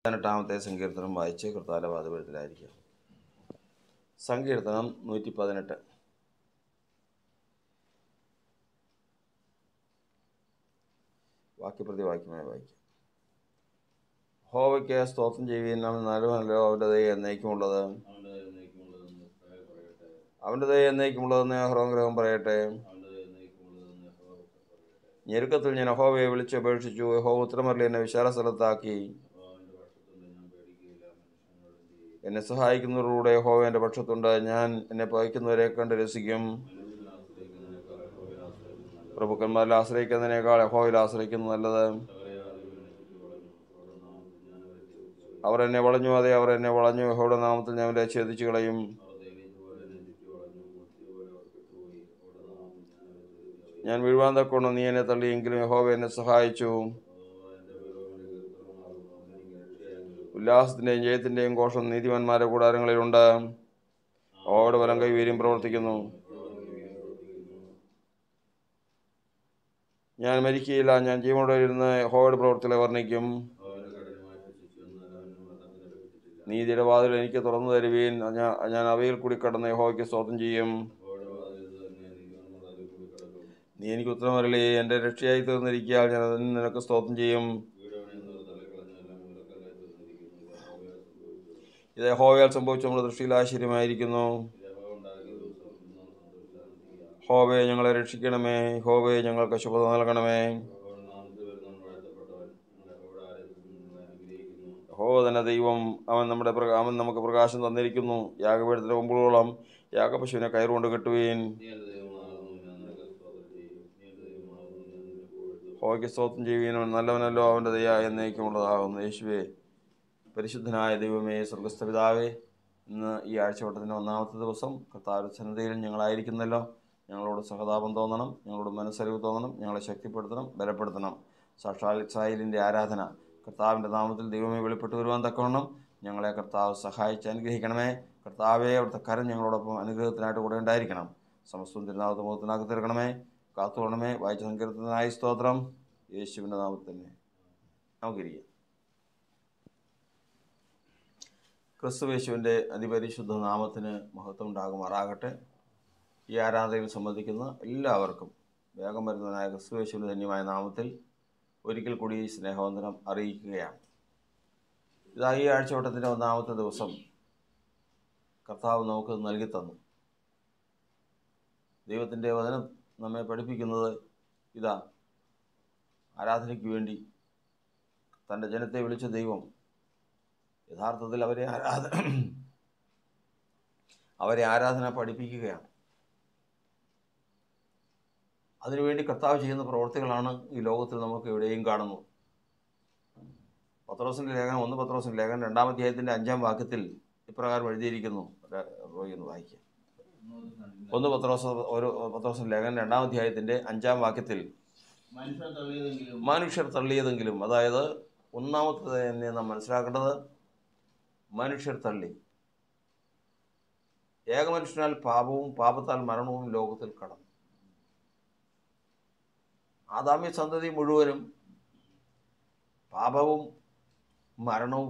പതിനെട്ടാമത്തെ സങ്കീർത്തനം വായിച്ച് കർത്താല പാതപുരത്തിലായിരിക്കും സങ്കീർത്തനം നൂറ്റി പതിനെട്ട് വാക്യപ്രതി വാക്യമായി വായിക്കും ഹോവയ്ക്ക് സ്തോത്രം ചെയ്യുകയും നല്ലവനല്ലോ അവൻ്റെ ദയ എന്നേക്കുമുള്ളത് അവൻ്റെ ദയ എന്നേക്കുമുള്ളതെന്ന് ഹ്രോഗ്രഹം പറയട്ടെ ഞെരുക്കത്തിൽ ഞാൻ യഹോവയെ വിളിച്ചപേക്ഷിച്ചു യഹോവ ഉത്തരമരളി എന്നെ വിശാല സ്ഥലത്താക്കി എന്നെ സഹായിക്കുന്നവരുടെ യഹോവ എൻ്റെ പക്ഷത്തുണ്ട് ഞാൻ എന്നെ പകയ്ക്കുന്നവരെ കണ്ട് രസിക്കും പ്രഭുക്കന്മാരിൽ ആശ്രയിക്കുന്നതിനേക്കാൾ യഹോവയിൽ ആശ്രയിക്കുന്നത് നല്ലത് അവർ എന്നെ വളഞ്ഞു അതെ അവർ എന്നെ വളഞ്ഞു യഹോയുടെ നാമത്തിൽ ഞാൻ അവരെ ഛേദിച്ചു കളയും ഞാൻ വീഴുവാൻ തക്കൊണ്ട് നീ എന്നെ തള്ളിയെങ്കിലും യഹോവ എന്നെ സഹായിച്ചു ഉല്ലാസത്തിൻ്റെയും ജയത്തിൻ്റെയും ഘോഷം നീതിമാന്മാരുടെ കൂടാരങ്ങളിലുണ്ട് യഹോവയുടെ വലം കൈ വീര്യം പ്രവർത്തിക്കുന്നു ഞാൻ മരിക്കുകയില്ല ഞാൻ ജീവനോടെ ഇരുന്ന് യഹോവയുടെ പ്രവർത്തികളെ വർണ്ണിക്കും നീതിയുടെ വാതിൽ എനിക്ക് തുറന്നു തരുവീൻ ഞാൻ ഞാൻ അവയിൽ കൂടി കടന്ന് യഹോവയ്ക്ക് സ്തോത്രം ചെയ്യും നീ എനിക്ക് ഉത്തരമരളി എൻ്റെ രക്ഷയായി തീർന്നിരിക്കാൻ ഞാൻ അതിന് നിനക്ക് സ്തോത്രം ചെയ്യും ഇത് ഹോവയാൽ സംഭവിച്ച നമ്മുടെ ദൃഷ്ടിയിൽ ആശ്ചര്യമായിരിക്കുന്നു ഹോവയെ ഞങ്ങളെ രക്ഷിക്കണമേ ഹോവയെ ഞങ്ങൾക്ക് ശുഭത നൽകണമേ ഹോ തന്നെ ദൈവം അവൻ നമ്മുടെ പ്രക- അവൻ നമുക്ക് പ്രകാശം തന്നിരിക്കുന്നു യാഗപീഠത്തിന് മുമ്പുകളോളം യാഗപശുവിനെ കയറുകൊണ്ട് കെട്ടുകയും ഹോയ്ക്ക് സ്തോത്രം ചെയ്യുവാനും നല്ലവനല്ലോ അവൻ്റെ ദയ എന്നേക്കുമുള്ളതാകുന്നു യേശുവേ പരിശുദ്ധനായ ദൈവമേ സ്വർഗസ്ഥ പിതാവേ ഇന്ന് ഈ ആഴ്ചവട്ടത്തിൻ്റെ ഒന്നാമത്തെ ദിവസം കർത്താവ് സന്നദ്ധയിൽ ഞങ്ങളായിരിക്കുന്നല്ലോ ഞങ്ങളോട് സഹതാപം തോന്നണം ഞങ്ങളോട് മനസ്സറിവ് തോന്നണം ഞങ്ങളെ ശക്തിപ്പെടുത്തണം ബലപ്പെടുത്തണം സാക്ഷാൽ ഇസ്രായേലിൻ്റെ ആരാധന കർത്താവിൻ്റെ നാമത്തിൽ ദൈവമേ വെളിപ്പെട്ട് വരുവാൻ തക്കവണ്ണം ഞങ്ങളെ കർത്താവ് സഹായിച്ച് അനുഗ്രഹിക്കണമേ കർത്താവെ അവിടുത്തെ കരം ഞങ്ങളോടൊപ്പം അനുഗ്രഹത്തിനായിട്ട് കൂടെ ഉണ്ടായിരിക്കണം സമസ്തം തിരുനാമത്തെ മുഖത്തിനാക്കി തീർക്കണമേ കാത്തുകൊള്ളണമേ വായിച്ച സങ്കീർത്തനായ സ്തോത്രം യേശുവിൻ്റെ നാമത്തിൽ തന്നെ നമുക്കിരിക്കാം ക്രിസ്തുവേശുവിൻ്റെ അതിപരിശുദ്ധ നാമത്തിന് മഹത്വം ഉണ്ടാകുമാറാകട്ടെ ഈ ആരാധനയിൽ സംബന്ധിക്കുന്ന എല്ലാവർക്കും വേഗം വരുന്നതിനായ ക്രിസ്തുവേശുവിൻ്റെ ധന്യമായ നാമത്തിൽ ഒരിക്കൽ കൂടി ഈ സ്നേഹവന്ദനം അറിയിക്കുകയാണ് ഇതാ ഈ ആഴ്ചവട്ടത്തിൻ്റെ ഒന്നാമത്തെ ദിവസം കർത്താവ് നമുക്ക് നൽകി തന്നു ദൈവത്തിൻ്റെ വചനം നമ്മെ പഠിപ്പിക്കുന്നത് ഇതാ ആരാധനയ്ക്ക് വേണ്ടി തൻ്റെ ജനത്തെ വിളിച്ച ദൈവം യഥാർത്ഥത്തിൽ അവരെ ആരാധന അവരെ ആരാധന പഠിപ്പിക്കുകയാണ് അതിനുവേണ്ടി കർത്താവ് ചെയ്യുന്ന പ്രവർത്തികളാണ് ഈ ലോകത്തിൽ നമുക്ക് എവിടെയും കാണുന്നത് പത്രോസിൻ്റെ ലേഖനം ഒന്ന് പത്രോസിൻ്റെ ലേഖനം രണ്ടാം അധ്യായത്തിൻ്റെ അഞ്ചാം വാക്യത്തിൽ ഇപ്രകാരം എഴുതിയിരിക്കുന്നു റോയി ഒന്ന് വായിക്കാം ഒന്ന് പത്രോസ് ഒരു പത്രോസിൻ്റെ ലേഖനം രണ്ടാം അധ്യായത്തിൻ്റെ അഞ്ചാം വാക്യത്തിൽ മനുഷ്യർ തള്ളിയതെങ്കിലും മനുഷ്യർ തള്ളിയതെങ്കിലും അതായത് ഒന്നാമത്തെ തന്നെ നാം മനസ്സിലാക്കേണ്ടത് മനുഷ്യർ തള്ളി ഏകമനുഷ്യനാൽ പാപവും പാപത്താൽ മരണവും ലോകത്തിൽ കടന്നു ആദാമ്യ സന്തതി മുഴുവനും പാപവും മരണവും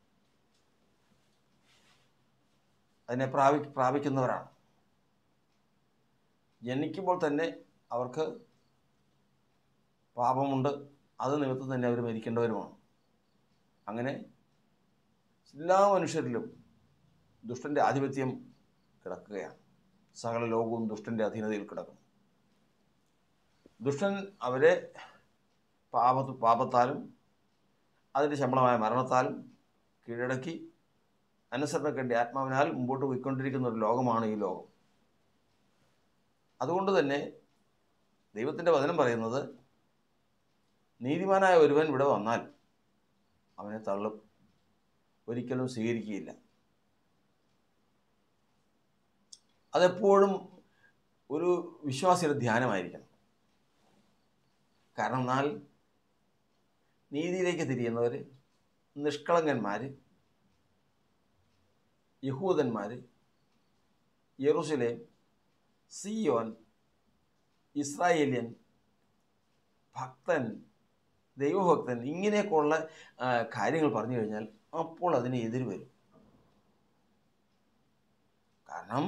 അതിനെ പ്രാപി പ്രാപിക്കുന്നവരാണ് ജനിക്കുമ്പോൾ തന്നെ അവർക്ക് പാപമുണ്ട് അത് നിമിത്തം തന്നെ അവർ മരിക്കേണ്ടവരുമാണ് അങ്ങനെ എല്ലാ മനുഷ്യരിലും ദുഷ്ടൻ്റെ ആധിപത്യം കിടക്കുകയാണ് സകല ലോകവും ദുഷ്ടൻ്റെ അധീനതയിൽ കിടക്കുന്നു ദുഷ്ടൻ അവരെ പാപ പാപത്താലും അതിൻ്റെ ശമ്പളമായ മരണത്താലും കീഴടക്കി അനുസരണക്കേണ്ട ആത്മാവിനാൽ മുമ്പോട്ട് പോയിക്കൊണ്ടിരിക്കുന്ന ഒരു ലോകമാണ് ഈ ലോകം അതുകൊണ്ട് തന്നെ ദൈവത്തിൻ്റെ വചനം പറയുന്നത് നീതിമാനായ ഒരുവൻ ഇവിടെ വന്നാൽ അവനെ തള്ളും ഒരിക്കലും സ്വീകരിക്കുകയില്ല അതെപ്പോഴും ഒരു വിശ്വാസിയുടെ ധ്യാനമായിരിക്കണം കാരണം എന്നാൽ നീതിയിലേക്ക് തിരിയുന്നവർ നിഷ്കളങ്കന്മാർ യഹൂദന്മാർ യെറുസലേം സിയോൻ ഇസ്രായേലിയൻ ഭക്തൻ ദൈവഭക്തൻ ഇങ്ങനെയൊക്കെയുള്ള ആ, കാര്യങ്ങൾ പറഞ്ഞു കഴിഞ്ഞാൽ അപ്പോൾ അതിന് എതിര് വരും കാരണം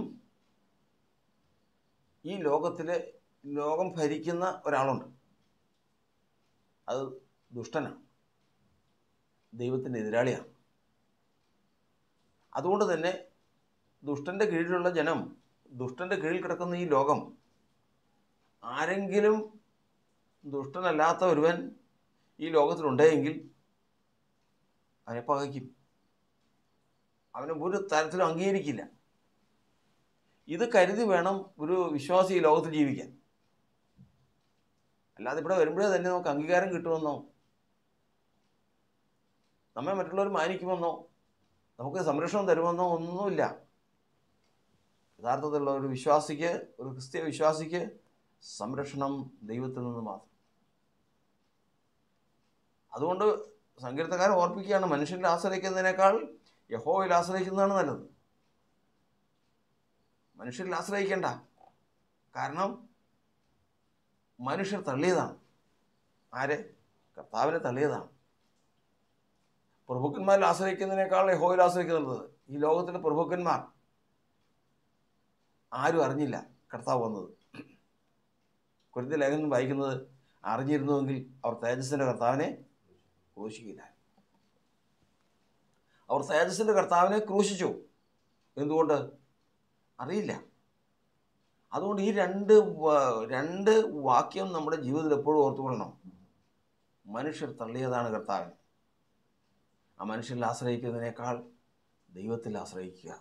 ഈ ലോകത്തിലെ ലോകം ഭരിക്കുന്ന ഒരാളുണ്ട് അത് ദുഷ്ടനാണ് ദൈവത്തിൻ്റെ എതിരാളിയാണ് അതുകൊണ്ട് തന്നെ ദുഷ്ടൻ്റെ കീഴിലുള്ള ജനം ദുഷ്ടൻ്റെ കീഴിൽ കിടക്കുന്ന ഈ ലോകം ആരെങ്കിലും ദുഷ്ടനല്ലാത്ത ഒരുവൻ ഈ ലോകത്തിലുണ്ടെങ്കിൽ അവനെ പകയ്ക്കും അവനെ ഒരു തരത്തിലും അംഗീകരിക്കില്ല ഇത് കരുതി വേണം ഒരു വിശ്വാസി ഈ ലോകത്തിൽ ജീവിക്കാൻ അല്ലാതെ ഇവിടെ വരുമ്പോഴേ തന്നെ നമുക്ക് അംഗീകാരം കിട്ടുമെന്നോ നമ്മെ മറ്റുള്ളവർ മാനിക്കുമെന്നോ നമുക്ക് സംരക്ഷണം തരുമെന്നോ ഒന്നുമില്ല യഥാർത്ഥത്തിലുള്ള ഒരു വിശ്വാസിക്ക് ഒരു ക്രിസ്തീയ വിശ്വാസിക്ക് സംരക്ഷണം ദൈവത്തിൽ നിന്ന് മാത്രം അതുകൊണ്ട് സങ്കീർത്തക്കാരൻ ഓർപ്പിക്കുകയാണ് മനുഷ്യനിൽ ആശ്രയിക്കുന്നതിനേക്കാൾ യഹോവയിൽ ആശ്രയിക്കുന്നതാണ് നല്ലത് മനുഷ്യരിൽ ആശ്രയിക്കേണ്ട കാരണം മനുഷ്യർ തള്ളിയതാണ് ആരെ കർത്താവിനെ തള്ളിയതാണ് പ്രഭുക്കന്മാരിൽ ആശ്രയിക്കുന്നതിനേക്കാൾ യഹോയിൽ ആശ്രയിക്കുന്നത് ഈ ലോകത്തിലെ പ്രഭുക്കന്മാർ ആരും അറിഞ്ഞില്ല കർത്താവ് വന്നത് കുരുതി ലേഖനം വായിക്കുന്നത് അറിഞ്ഞിരുന്നുവെങ്കിൽ അവർ തേജസ്സിൻ്റെ കർത്താവിനെ ക്രൂശിക്കില്ല അവർ തേജസ്സിൻ്റെ കർത്താവിനെ ക്രൂശിച്ചു എന്തുകൊണ്ട് അറിയില്ല അതുകൊണ്ട് ഈ രണ്ട് വ- രണ്ട് വാക്യം നമ്മുടെ ജീവിതത്തിൽ എപ്പോഴും ഓർത്തുകൊള്ളണം മനുഷ്യർ തള്ളിയതാണ് കർത്താവിന് ആ മനുഷ്യരിൽ ആശ്രയിക്കുന്നതിനേക്കാൾ ദൈവത്തിൽ ആശ്രയിക്കുക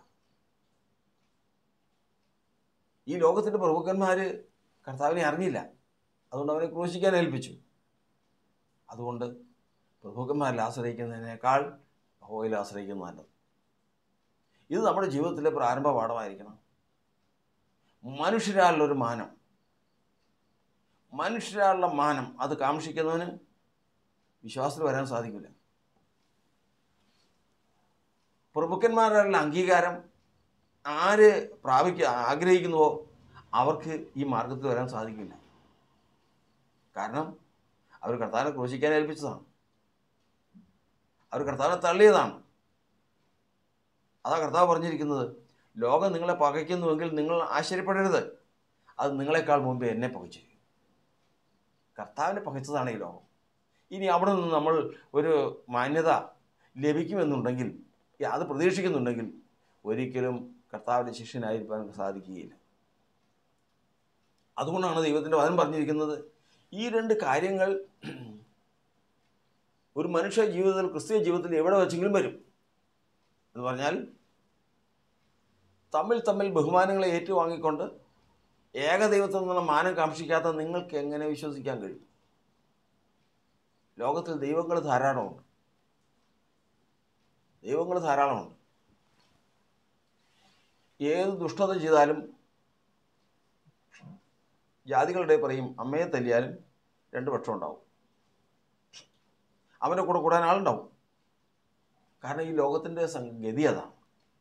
ഈ ലോകത്തിൻ്റെ പ്രഭുക്കന്മാർ കർത്താവിനെ അറിഞ്ഞില്ല അതുകൊണ്ട് അവനെ ക്രൂശിക്കാൻ ഏൽപ്പിച്ചു അതുകൊണ്ട് പ്രഭുക്കന്മാരിൽ ആശ്രയിക്കുന്നതിനേക്കാൾ ഹോയിൽ ആശ്രയിക്കുന്നത് നല്ലത് ഇത് നമ്മുടെ ജീവിതത്തിലെ പ്രാരംഭ പാഠമായിരിക്കണം മനുഷ്യരാലുള്ളൊരു മാനം മനുഷ്യരാലുള്ള മാനം അത് കാക്ഷിക്കുന്നവന് വിശ്വാസത്തിൽ വരാൻ സാധിക്കില്ല പ്രഭുക്കന്മാരുടെ അംഗീകാരം ആര് പ്രാപിക്കുക ആഗ്രഹിക്കുന്നുവോ അവർക്ക് ഈ മാർഗത്തിൽ വരാൻ സാധിക്കില്ല കാരണം അവർ കർത്താവിനെ ക്രൂശിക്കാൻ ഏൽപ്പിച്ചതാണ് അവർ കർത്താവിനെ തള്ളിയതാണ് അതാ കർത്താവ് പറഞ്ഞിരിക്കുന്നത് ലോകം നിങ്ങളെ പകയ്ക്കുന്നുവെങ്കിൽ നിങ്ങൾ ആശ്ചര്യപ്പെടരുത് അത് നിങ്ങളെക്കാൾ മുമ്പേ എന്നെ പകച്ചു കർത്താവിനെ പകച്ചതാണ് ഈ ലോകം ഇനി അവിടെ നിന്ന് നമ്മൾ ഒരു മാന്യത ലഭിക്കുമെന്നുണ്ടെങ്കിൽ ഈ അത് പ്രതീക്ഷിക്കുന്നുണ്ടെങ്കിൽ ഒരിക്കലും കർത്താവിൻ്റെ ശിഷ്യനായിരിക്കാൻ സാധിക്കുകയില്ല അതുകൊണ്ടാണ് ദൈവത്തിൻ്റെ വചനം പറഞ്ഞിരിക്കുന്നത് ഈ രണ്ട് കാര്യങ്ങൾ ഒരു മനുഷ്യ ജീവിതത്തിൽ ക്രിസ്തീയ ജീവിതത്തിൽ എവിടെ വെച്ചെങ്കിലും വരും എന്ന് പറഞ്ഞാൽ തമ്മിൽ തമ്മിൽ ബഹുമാനങ്ങളെ ഏറ്റുവാങ്ങിക്കൊണ്ട് ഏകദൈവത്തിൽ നിന്നുള്ള മാനം കാക്ഷിക്കാത്ത നിങ്ങൾക്ക് എങ്ങനെ വിശ്വസിക്കാൻ കഴിയും ലോകത്തിൽ ദൈവങ്ങൾ ധാരാളമുണ്ട് ദൈവങ്ങൾ ധാരാളമുണ്ട് ഏത് ദുഷ്ടത ചെയ്താലും ജാതികളുടെ പറയും അമ്മയെ തല്ലിയാലും രണ്ട് പക്ഷം ഉണ്ടാവും അവൻ്റെ കൂടെ കൂടാൻ ആളുണ്ടാവും കാരണം ഈ ലോകത്തിൻ്റെ സം- ഗതി അതാണ്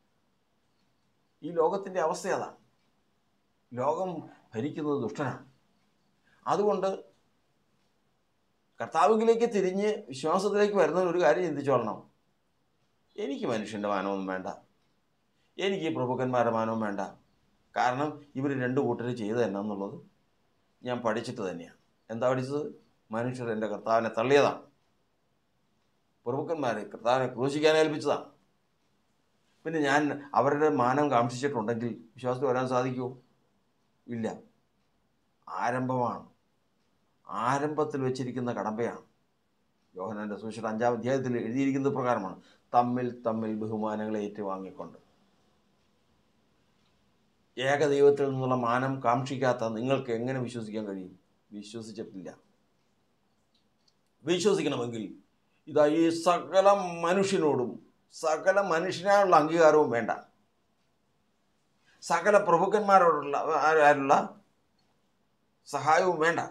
ഈ ലോകത്തിൻ്റെ അവസ്ഥ അതാണ് ലോകം ഭരിക്കുന്നത് ദുഷ്ടനാണ് അതുകൊണ്ട് കർത്താവിലേക്ക് തിരിഞ്ഞ് വിശ്വാസത്തിലേക്ക് വരുന്ന ഒരു കാര്യം ചിന്തിച്ചോളണം എനിക്ക് മനുഷ്യൻ്റെ മാനമൊന്നും വേണ്ട എനിക്ക് ഈ പ്രഭുക്കന്മാരുടെ മാനവും വേണ്ട കാരണം ഇവർ രണ്ട് കൂട്ടർ ചെയ്ത് എന്നുള്ളത് ഞാൻ പഠിച്ചിട്ട് തന്നെയാണ് എന്താ പഠിച്ചത് മനുഷ്യർ എൻ്റെ കർത്താവിനെ തള്ളിയതാണ് പ്രഭുക്കന്മാരെ കർത്താവിനെ ക്രൂശിക്കാൻ ഏൽപ്പിച്ചതാണ് പിന്നെ ഞാൻ അവരുടെ മാനം കാക്ഷിച്ചിട്ടുണ്ടെങ്കിൽ വിശ്വാസത്തിൽ വരാൻ സാധിക്കുമോ ഇല്ല ആരംഭമാണ് ആരംഭത്തിൽ വെച്ചിരിക്കുന്ന കടമ്പയാണ് യോഹനന്റെ സുവിശേഷം അഞ്ചാം അധ്യായത്തിൽ എഴുതിയിരിക്കുന്നത് പ്രകാരമാണ് തമ്മിൽ തമ്മിൽ ബഹുമാനങ്ങളെ ഏറ്റുവാങ്ങിക്കൊണ്ട് ഏകദൈവത്തിൽ നിന്നുള്ള മാനം കാക്ഷിക്കാത്ത നിങ്ങൾക്ക് എങ്ങനെ വിശ്വസിക്കാൻ കഴിയും വിശ്വസിച്ചിട്ടില്ല വിശ്വസിക്കണമെങ്കിൽ ഇതാ ഈ സകല മനുഷ്യനോടും സകല മനുഷ്യനായുള്ള അംഗീകാരവും വേണ്ട സകല പ്രഭുക്കന്മാരോടുള്ള ആരുള്ള സഹായവും വേണ്ട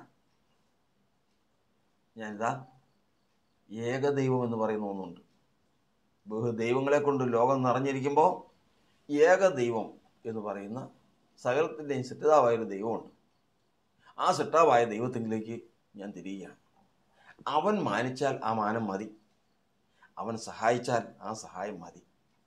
ഞാനിതാ ഏകദൈവം എന്ന് പറയുന്ന ഒന്നുണ്ട് ബഹു ദൈവങ്ങളെ കൊണ്ട് ലോകം നിറഞ്ഞിരിക്കുമ്പോൾ ഏകദൈവം എന്ന് പറയുന്ന സകലത്തിൻ്റെയും സിട്ടാവായ ഒരു ദൈവമുണ്ട് ആ സിട്ടാവായ ദൈവത്തിലേക്ക് ഞാൻ തിരിയുകയാണ് അവൻ മാനിച്ചാൽ ആ മാനം മതി അവൻ സഹായിച്ചാൽ ആ സഹായം മതി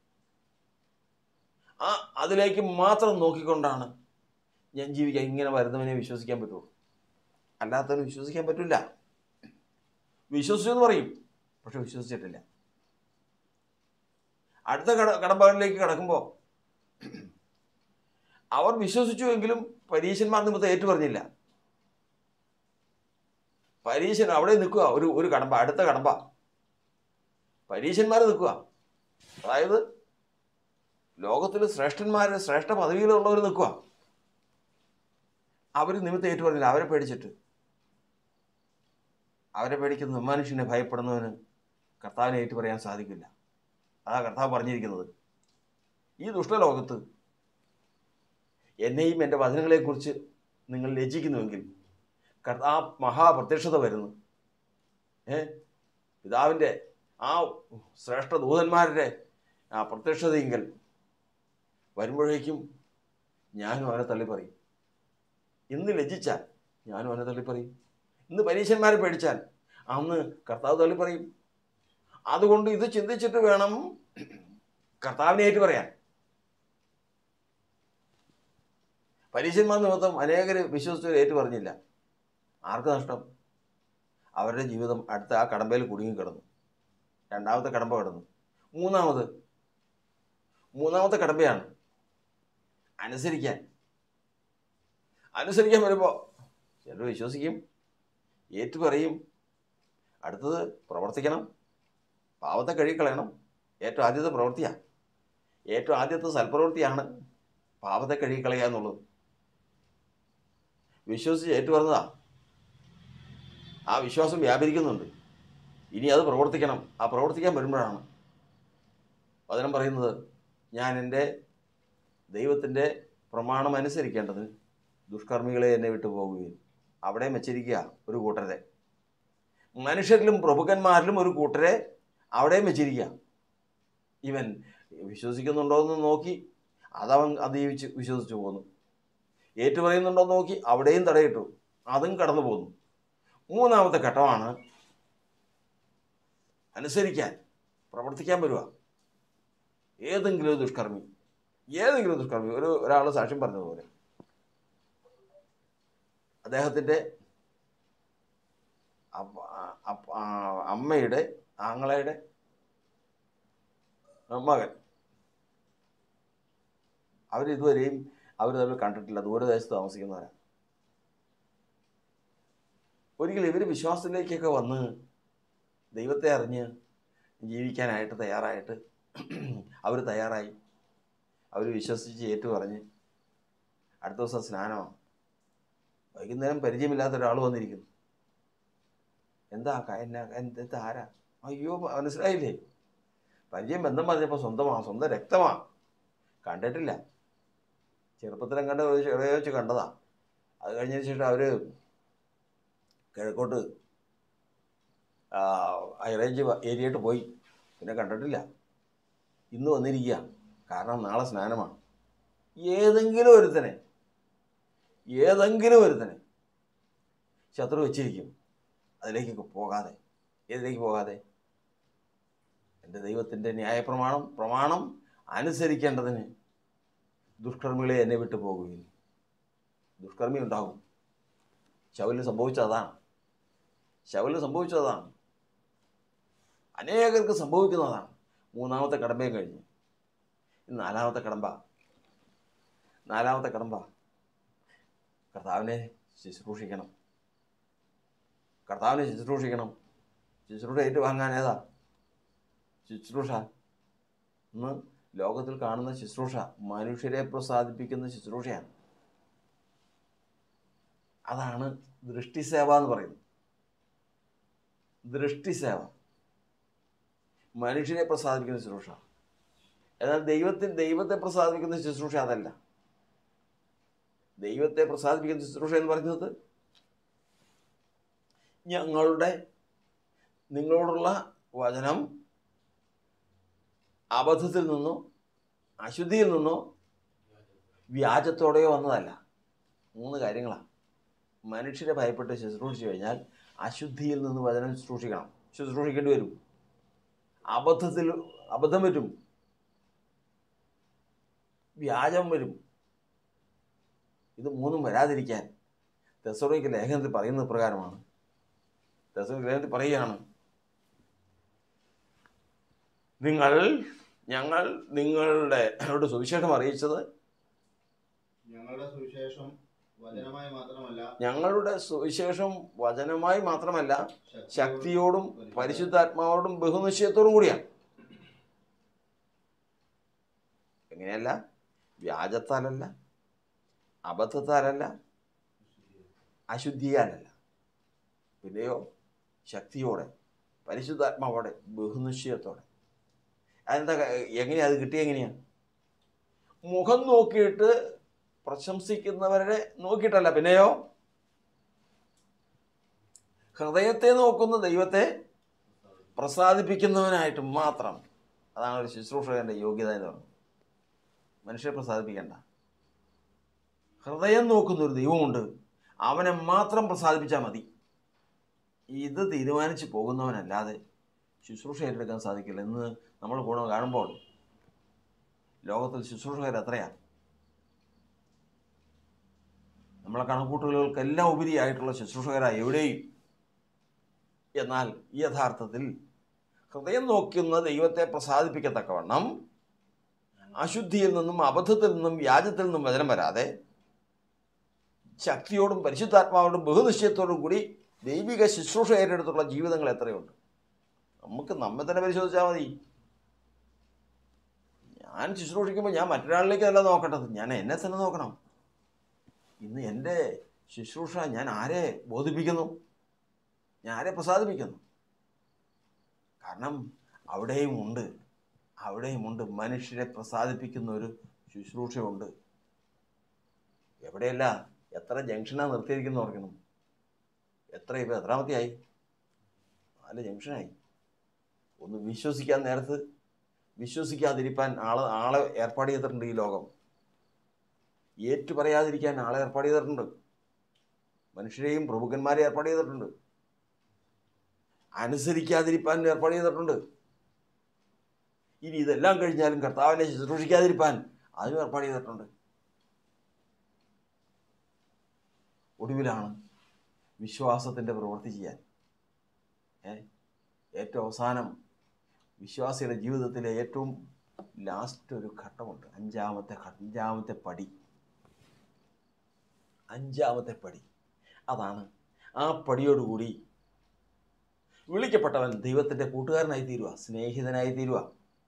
ആ അതിലേക്ക് മാത്രം നോക്കിക്കൊണ്ടാണ് ഞാൻ ജീവിക്കാൻ ഇങ്ങനെ വരുന്നവനെ വിശ്വസിക്കാൻ പറ്റുള്ളൂ അല്ലാത്തവന് വിശ്വസിക്കാൻ പറ്റില്ല വിശ്വസിച്ചു എന്ന് പറയും പക്ഷെ വിശ്വസിച്ചിട്ടില്ല അടുത്ത കട കടമ്പാടിലേക്ക് കടക്കുമ്പോൾ അവർ വിശ്വസിച്ചു എങ്കിലും പരീശന്മാർ നിമിത്തം ഏറ്റു പറഞ്ഞില്ല പരീശൻ അവിടെ നിൽക്കുക ഒരു ഒരു കടമ്പ അടുത്ത കടമ്പ പരീശന്മാർ നിൽക്കുക അതായത് ലോകത്തിൽ ശ്രേഷ്ഠന്മാർ ശ്രേഷ്ഠ പദവിയിലുള്ളവർ നിൽക്കുക അവർ നിമിത്തം ഏറ്റു പറഞ്ഞില്ല അവരെ പേടിച്ചിട്ട് അവരെ പേടിക്കുന്ന മനുഷ്യനെ ഭയപ്പെടുന്നവന് കർത്താവിനെ ഏറ്റു പറയാൻ സാധിക്കില്ല അതാ കർത്താവ് പറഞ്ഞിരിക്കുന്നത് ഈ ദുഷ്ടലോകത്ത് എന്നെയും എൻ്റെ വചനങ്ങളെക്കുറിച്ച് നിങ്ങൾ ലജ്ജിക്കുന്നുവെങ്കിൽ കർത്താ ആ മഹാപ്രത്യക്ഷത വരുന്നു ഏ പിതാവിൻ്റെ ആ ശ്രേഷ്ഠ ദൂതന്മാരുടെ ആ പ്രത്യക്ഷതയെങ്കിൽ വരുമ്പോഴേക്കും ഞാനും അവനെ തള്ളിപ്പറയും ഇന്ന് ലജ്ജിച്ചാൽ ഞാനും അവനെ തള്ളിപ്പറയും ഇന്ന് പരീക്ഷന്മാരെ പേടിച്ചാൽ അന്ന് കർത്താവ് തള്ളിപ്പറയും അതുകൊണ്ട് ഇത് ചിന്തിച്ചിട്ട് വേണം കർത്താവിനെ ഏറ്റു പറയാൻ പരീക്ഷന്മാർ നിമിത്തം അനേകർ വിശ്വസിച്ചവർ ഏറ്റു പറഞ്ഞില്ല ആർക്ക് നഷ്ടം അവരുടെ ജീവിതം അടുത്ത ആ കടമ്പയിൽ കുടുങ്ങി കിടന്നു രണ്ടാമത്തെ കടമ്പ കിടന്നു മൂന്നാമത് മൂന്നാമത്തെ കടമ്പയാണ് അനുസരിക്കാൻ അനുസരിക്കാൻ വരുമ്പോൾ ചിലർ വിശ്വസിക്കും ഏറ്റു പറയും അടുത്തത് പ്രവർത്തിക്കണം പാവത്തെ കഴുകിക്കളയണം ഏറ്റവും ആദ്യത്തെ പ്രവൃത്തിയാണ് ഏറ്റവും ആദ്യത്തെ സൽപ്രവൃത്തിയാണ് പാവത്തെ കഴുകിക്കളയുക എന്നുള്ളത് വിശ്വസിച്ച് ഏറ്റു പറഞ്ഞതാ ആ വിശ്വാസം വ്യാപരിക്കുന്നുണ്ട് ഇനി അത് പ്രവർത്തിക്കണം ആ പ്രവർത്തിക്കാൻ വരുമ്പോഴാണ് വചനം പറയുന്നത് ഞാൻ എൻ്റെ ദൈവത്തിൻ്റെ പ്രമാണം അനുസരിക്കേണ്ടത് ദുഷ്കർമ്മികളെ എന്നെ വിട്ടു പോകുകയും അവിടെ വെച്ചിരിക്കുക ഒരു കൂട്ടരെ മനുഷ്യരിലും പ്രഭുക്കന്മാരിലും ഒരു കൂട്ടരെ അവിടെയും വെച്ചിരിക്കുക ഇവൻ വിശ്വസിക്കുന്നുണ്ടോ എന്ന് നോക്കി അതവൻ അതീവിച്ച് വിശ്വസിച്ചു പോന്നു ഏറ്റു പറയുന്നുണ്ടോ എന്ന് നോക്കി അവിടെയും തടയിട്ടു അതും കടന്നു പോന്നു മൂന്നാമത്തെ ഘട്ടമാണ് അനുസരിക്കാൻ പ്രവർത്തിക്കാൻ വരുക ഏതെങ്കിലും ഒരു ദുഷ്കർമ്മി ഏതെങ്കിലും ഒരു ദുഷ്കർമ്മി ഒരു ഒരാൾ സാക്ഷ്യം പറഞ്ഞതുപോലെ അദ്ദേഹത്തിൻ്റെ അപ്പ- അപ്പ- ആ അമ്മയുടെ ആങ്ങളയുടെ മകൻ അവരിതുവരെയും അവർ തമ്മിൽ കണ്ടിട്ടില്ല ദൂരദേശത്ത് താമസിക്കുന്നവരാണ് ഒരിക്കലും ഇവർ വിശ്വാസത്തിലേക്കൊക്കെ വന്ന് ദൈവത്തെ അറിഞ്ഞ് ജീവിക്കാനായിട്ട് തയ്യാറായിട്ട് അവർ തയ്യാറായി അവർ വിശ്വസിച്ച് ഏറ്റു പറഞ്ഞ് അടുത്ത ദിവസം സ്നാനമാണ് വൈകുന്നേരം പരിചയമില്ലാത്ത ഒരാൾ വന്നിരിക്കുന്നു എന്താ ക- എന്നാ എന്ത് ഇത് ആരാ അയ്യോ മനസ്സിലായില്ലേ പരിചയം ബന്ധം പറഞ്ഞപ്പോൾ സ്വന്തമാണ് സ്വന്തം രക്തമാണ് കണ്ടിട്ടില്ല ചെറുപ്പത്തിലും കണ്ട ഒരു ചെറിയ വെച്ച് കണ്ടതാ അത് കഴിഞ്ഞതിന് ശേഷം അവർ കിഴക്കോട്ട് ഹൈറേഞ്ച് ഏരിയയിട്ട് പോയി പിന്നെ കണ്ടിട്ടില്ല ഇന്ന് വന്നിരിക്കുക കാരണം നാളെ സ്നാനമാണ് ഏതെങ്കിലും ഒരുത്തനെ ഏതെങ്കിലും ഒരുത്തനെ ശത്രു വെച്ചിരിക്കും അതിലേക്ക് പോകാതെ ഏതിലേക്ക് പോകാതെ എൻ്റെ ദൈവത്തിൻ്റെ ന്യായപ്രമാണം പ്രമാണം അനുസരിക്കേണ്ടതിന് ദുഷ്കർമ്മികളെ എന്നെ വിട്ടു പോകുകയും ദുഷ്കർമ്മി ഉണ്ടാകും ശവലിന് സംഭവിച്ചതാണ് ശവലിന് സംഭവിച്ചതാണ് അനേകർക്ക് സംഭവിക്കുന്നതാണ് മൂന്നാമത്തെ കടമ്പയും കഴിഞ്ഞ് ഇനി നാലാമത്തെ കടമ്പ നാലാമത്തെ കടമ്പ കർത്താവിനെ ശുശ്രൂഷിക്കണം കർത്താവിനെ ശുശ്രൂഷിക്കണം ശുശ്രൂഷ ഏറ്റുവാങ്ങാൻ ഏതാ ശുശ്രൂഷ ഇന്ന് ലോകത്തിൽ കാണുന്ന ശുശ്രൂഷ മനുഷ്യരെ പ്രസാദിപ്പിക്കുന്ന ശുശ്രൂഷയാണ് അതാണ് ദൃഷ്ടിസേവ എന്ന് പറയുന്നത് ദൃഷ്ടിസേവ മനുഷ്യരെ പ്രസാദിപ്പിക്കുന്ന ശുശ്രൂഷ എന്നാൽ ദൈവത്തിൽ ദൈവത്തെ പ്രസാദിപ്പിക്കുന്ന ശുശ്രൂഷ അതല്ല ദൈവത്തെ പ്രസാദിപ്പിക്കുന്ന ശുശ്രൂഷ എന്ന് പറയുന്നത് ഞങ്ങളുടെ നിങ്ങളോടുള്ള വചനം അബദ്ധത്തിൽ നിന്നോ അശുദ്ധിയിൽ നിന്നോ വ്യാജത്തോടെയോ വന്നതല്ല മൂന്ന് കാര്യങ്ങളാണ് മനുഷ്യരെ ഭയപ്പെട്ട് ശുശ്രൂഷിച്ചു കഴിഞ്ഞാൽ അശുദ്ധിയിൽ നിന്ന് വചനം ശുശ്രൂഷിക്കണം ശുശ്രൂഷിക്കേണ്ടി വരും അബദ്ധത്തിൽ അബദ്ധം പറ്റും വ്യാജം വരും ഇത് മൂന്നും വരാതിരിക്കാൻ തെസറോയ്ക്ക് ലേഖനത്തിൽ പറയുന്നത് പ്രകാരമാണ് തെസറോയ്ക്ക് ലേഖനത്തിൽ പറയുകയാണ് നിങ്ങൾ ഞങ്ങൾ നിങ്ങളുടെ അവരുടെ സുവിശേഷം അറിയിച്ചത് ഞങ്ങളുടെ സുവിശേഷം വചനമായി മാത്രമല്ല ഞങ്ങളുടെ സുവിശേഷം വചനമായി മാത്രമല്ല ശക്തിയോടും ശക്തിയോടും പരിശുദ്ധാത്മാവോടും ബഹുനിശ്ചയത്തോടും കൂടിയാണ് എങ്ങനെയല്ല വ്യാജത്താലല്ല അബദ്ധത്താലല്ല അശുദ്ധിയാലല്ല പിന്നെയോ ശക്തിയോടെ പരിശുദ്ധാത്മാവോടെ ബഹുനിശ്ചയത്തോടെ അതെന്താ എങ്ങനെയാ അത് കിട്ടിയ എങ്ങനെയാ മുഖം നോക്കിയിട്ട് പ്രശംസിക്കുന്നവരെ നോക്കിയിട്ടല്ല പിന്നെയോ ഹൃദയത്തെ നോക്കുന്ന ദൈവത്തെ പ്രസാദിപ്പിക്കുന്നവനായിട്ട് മാത്രം അതാണ് ഒരു ശുശ്രൂഷകന്റെ യോഗ്യത എന്ന് പറയുന്നത് മനുഷ്യരെ പ്രസാദിപ്പിക്കണ്ട ഹൃദയം നോക്കുന്ന ഒരു ദൈവമുണ്ട് അവനെ മാത്രം പ്രസാദിപ്പിച്ചാൽ മതി ഇത് തീരുമാനിച്ച് പോകുന്നവനല്ലാതെ ശുശ്രൂഷ ഏറ്റെടുക്കാൻ സാധിക്കില്ല ഇന്ന് നമ്മൾ ഗുണം കാണുമ്പോൾ ലോകത്തിൽ ശുശ്രൂഷകർ എത്രയാണ് നമ്മളെ കണക്കൂട്ടലുകൾക്കെല്ലാം ഉപരിയായിട്ടുള്ള ശുശ്രൂഷകരായ എവിടെയും എന്നാൽ ഈ യഥാർത്ഥത്തിൽ ഹൃദയം നോക്കുന്ന ദൈവത്തെ പ്രസാദിപ്പിക്കത്തക്കവണ്ണം അശുദ്ധിയിൽ നിന്നും അബദ്ധത്തിൽ നിന്നും വ്യാജത്തിൽ നിന്നും വചനം വരാതെ ശക്തിയോടും പരിശുദ്ധാത്മാവോടും ബഹുനിശ്ചയത്തോടും കൂടി ദൈവിക ശുശ്രൂഷ ഏറ്റെടുത്തുള്ള ജീവിതങ്ങൾ എത്രയുണ്ട് നമുക്ക് നമ്മെ തന്നെ പരിശോധിച്ചാൽ മതി ഞാൻ ശുശ്രൂഷിക്കുമ്പോൾ ഞാൻ മറ്റൊരാളിലേക്കല്ല നോക്കേണ്ടത് ഞാൻ എന്നെ തന്നെ നോക്കണം ഇന്ന് എൻ്റെ ശുശ്രൂഷ ഞാൻ ആരെ ബോധിപ്പിക്കുന്നു ഞാൻ ആരെ പ്രസാദിപ്പിക്കുന്നു കാരണം അവിടെയും ഉണ്ട് അവിടെയും ഉണ്ട് മനുഷ്യരെ പ്രസാദിപ്പിക്കുന്ന ഒരു ശുശ്രൂഷയുണ്ട് എവിടെയല്ല എത്ര ജംഗ്ഷനാണ് നിർത്തിയിരിക്കുന്നു ഓർക്കണം എത്ര ഇപ്പോൾ എത്രാമത്തെയായി നാല് ജംഗ്ഷനായി ഒന്ന് വിശ്വസിക്കാൻ നേരത്ത് വിശ്വസിക്കാതിരിക്കാൻ ആളെ ആളെ ഏർപ്പാട് ചെയ്തിട്ടുണ്ട് ഈ ലോകം ഏറ്റു പറയാതിരിക്കാൻ ആളെ ഏർപ്പാട് ചെയ്തിട്ടുണ്ട് മനുഷ്യരെയും പ്രഭുക്കന്മാരെ ഏർപ്പാട് ചെയ്തിട്ടുണ്ട് അനുസരിക്കാതിരിക്കാൻ ഏർപ്പാട് ചെയ്തിട്ടുണ്ട് ഇനി ഇതെല്ലാം കഴിഞ്ഞാലും കർത്താവിനെ ശുശ്രൂഷിക്കാതിരിക്കാൻ അതിനും ഏർപ്പാട് ചെയ്തിട്ടുണ്ട് ഒടുവിലാണ് വിശ്വാസത്തിൻ്റെ പ്രവൃത്തി ചെയ്യാൻ ഏ ഏറ്റവും അവസാനം വിശ്വാസിയുടെ ജീവിതത്തിലെ ഏറ്റവും ലാസ്റ്റ് ഒരു ഘട്ടമുണ്ട് അഞ്ചാമത്തെ ഘ- അഞ്ചാമത്തെ പടി അഞ്ചാമത്തെ പടി അതാണ് ആ പടിയോടുകൂടി വിളിക്കപ്പെട്ടവൻ ദൈവത്തിൻ്റെ കൂട്ടുകാരനായി തീരുക സ്നേഹിതനായി തീരുക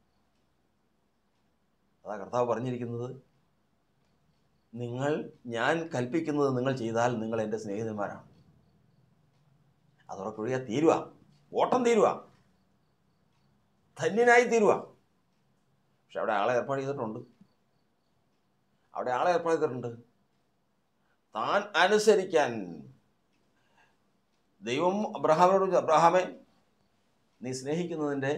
അതാ കർത്താവ് പറഞ്ഞിരിക്കുന്നത് നിങ്ങൾ ഞാൻ കൽപ്പിക്കുന്നത് നിങ്ങൾ ചെയ്താൽ നിങ്ങൾ എൻ്റെ സ്നേഹിതന്മാരാണ് അതോടെ കുഴിയാ തീരുക ഓട്ടം തീരുക ധന്യനായി തീരുക പക്ഷെ അവിടെ ആളെ ഏർപ്പാട് ചെയ്തിട്ടുണ്ട് അവിടെ ആളെ ഏർപ്പാട് ചെയ്തിട്ടുണ്ട് താൻ അനുസരിക്കാൻ ദൈവം അബ്രഹാമിനോട് ചോദിച്ചു, അബ്രഹാമേ നീ സ്നേഹിക്കുന്നതിൻ്റെ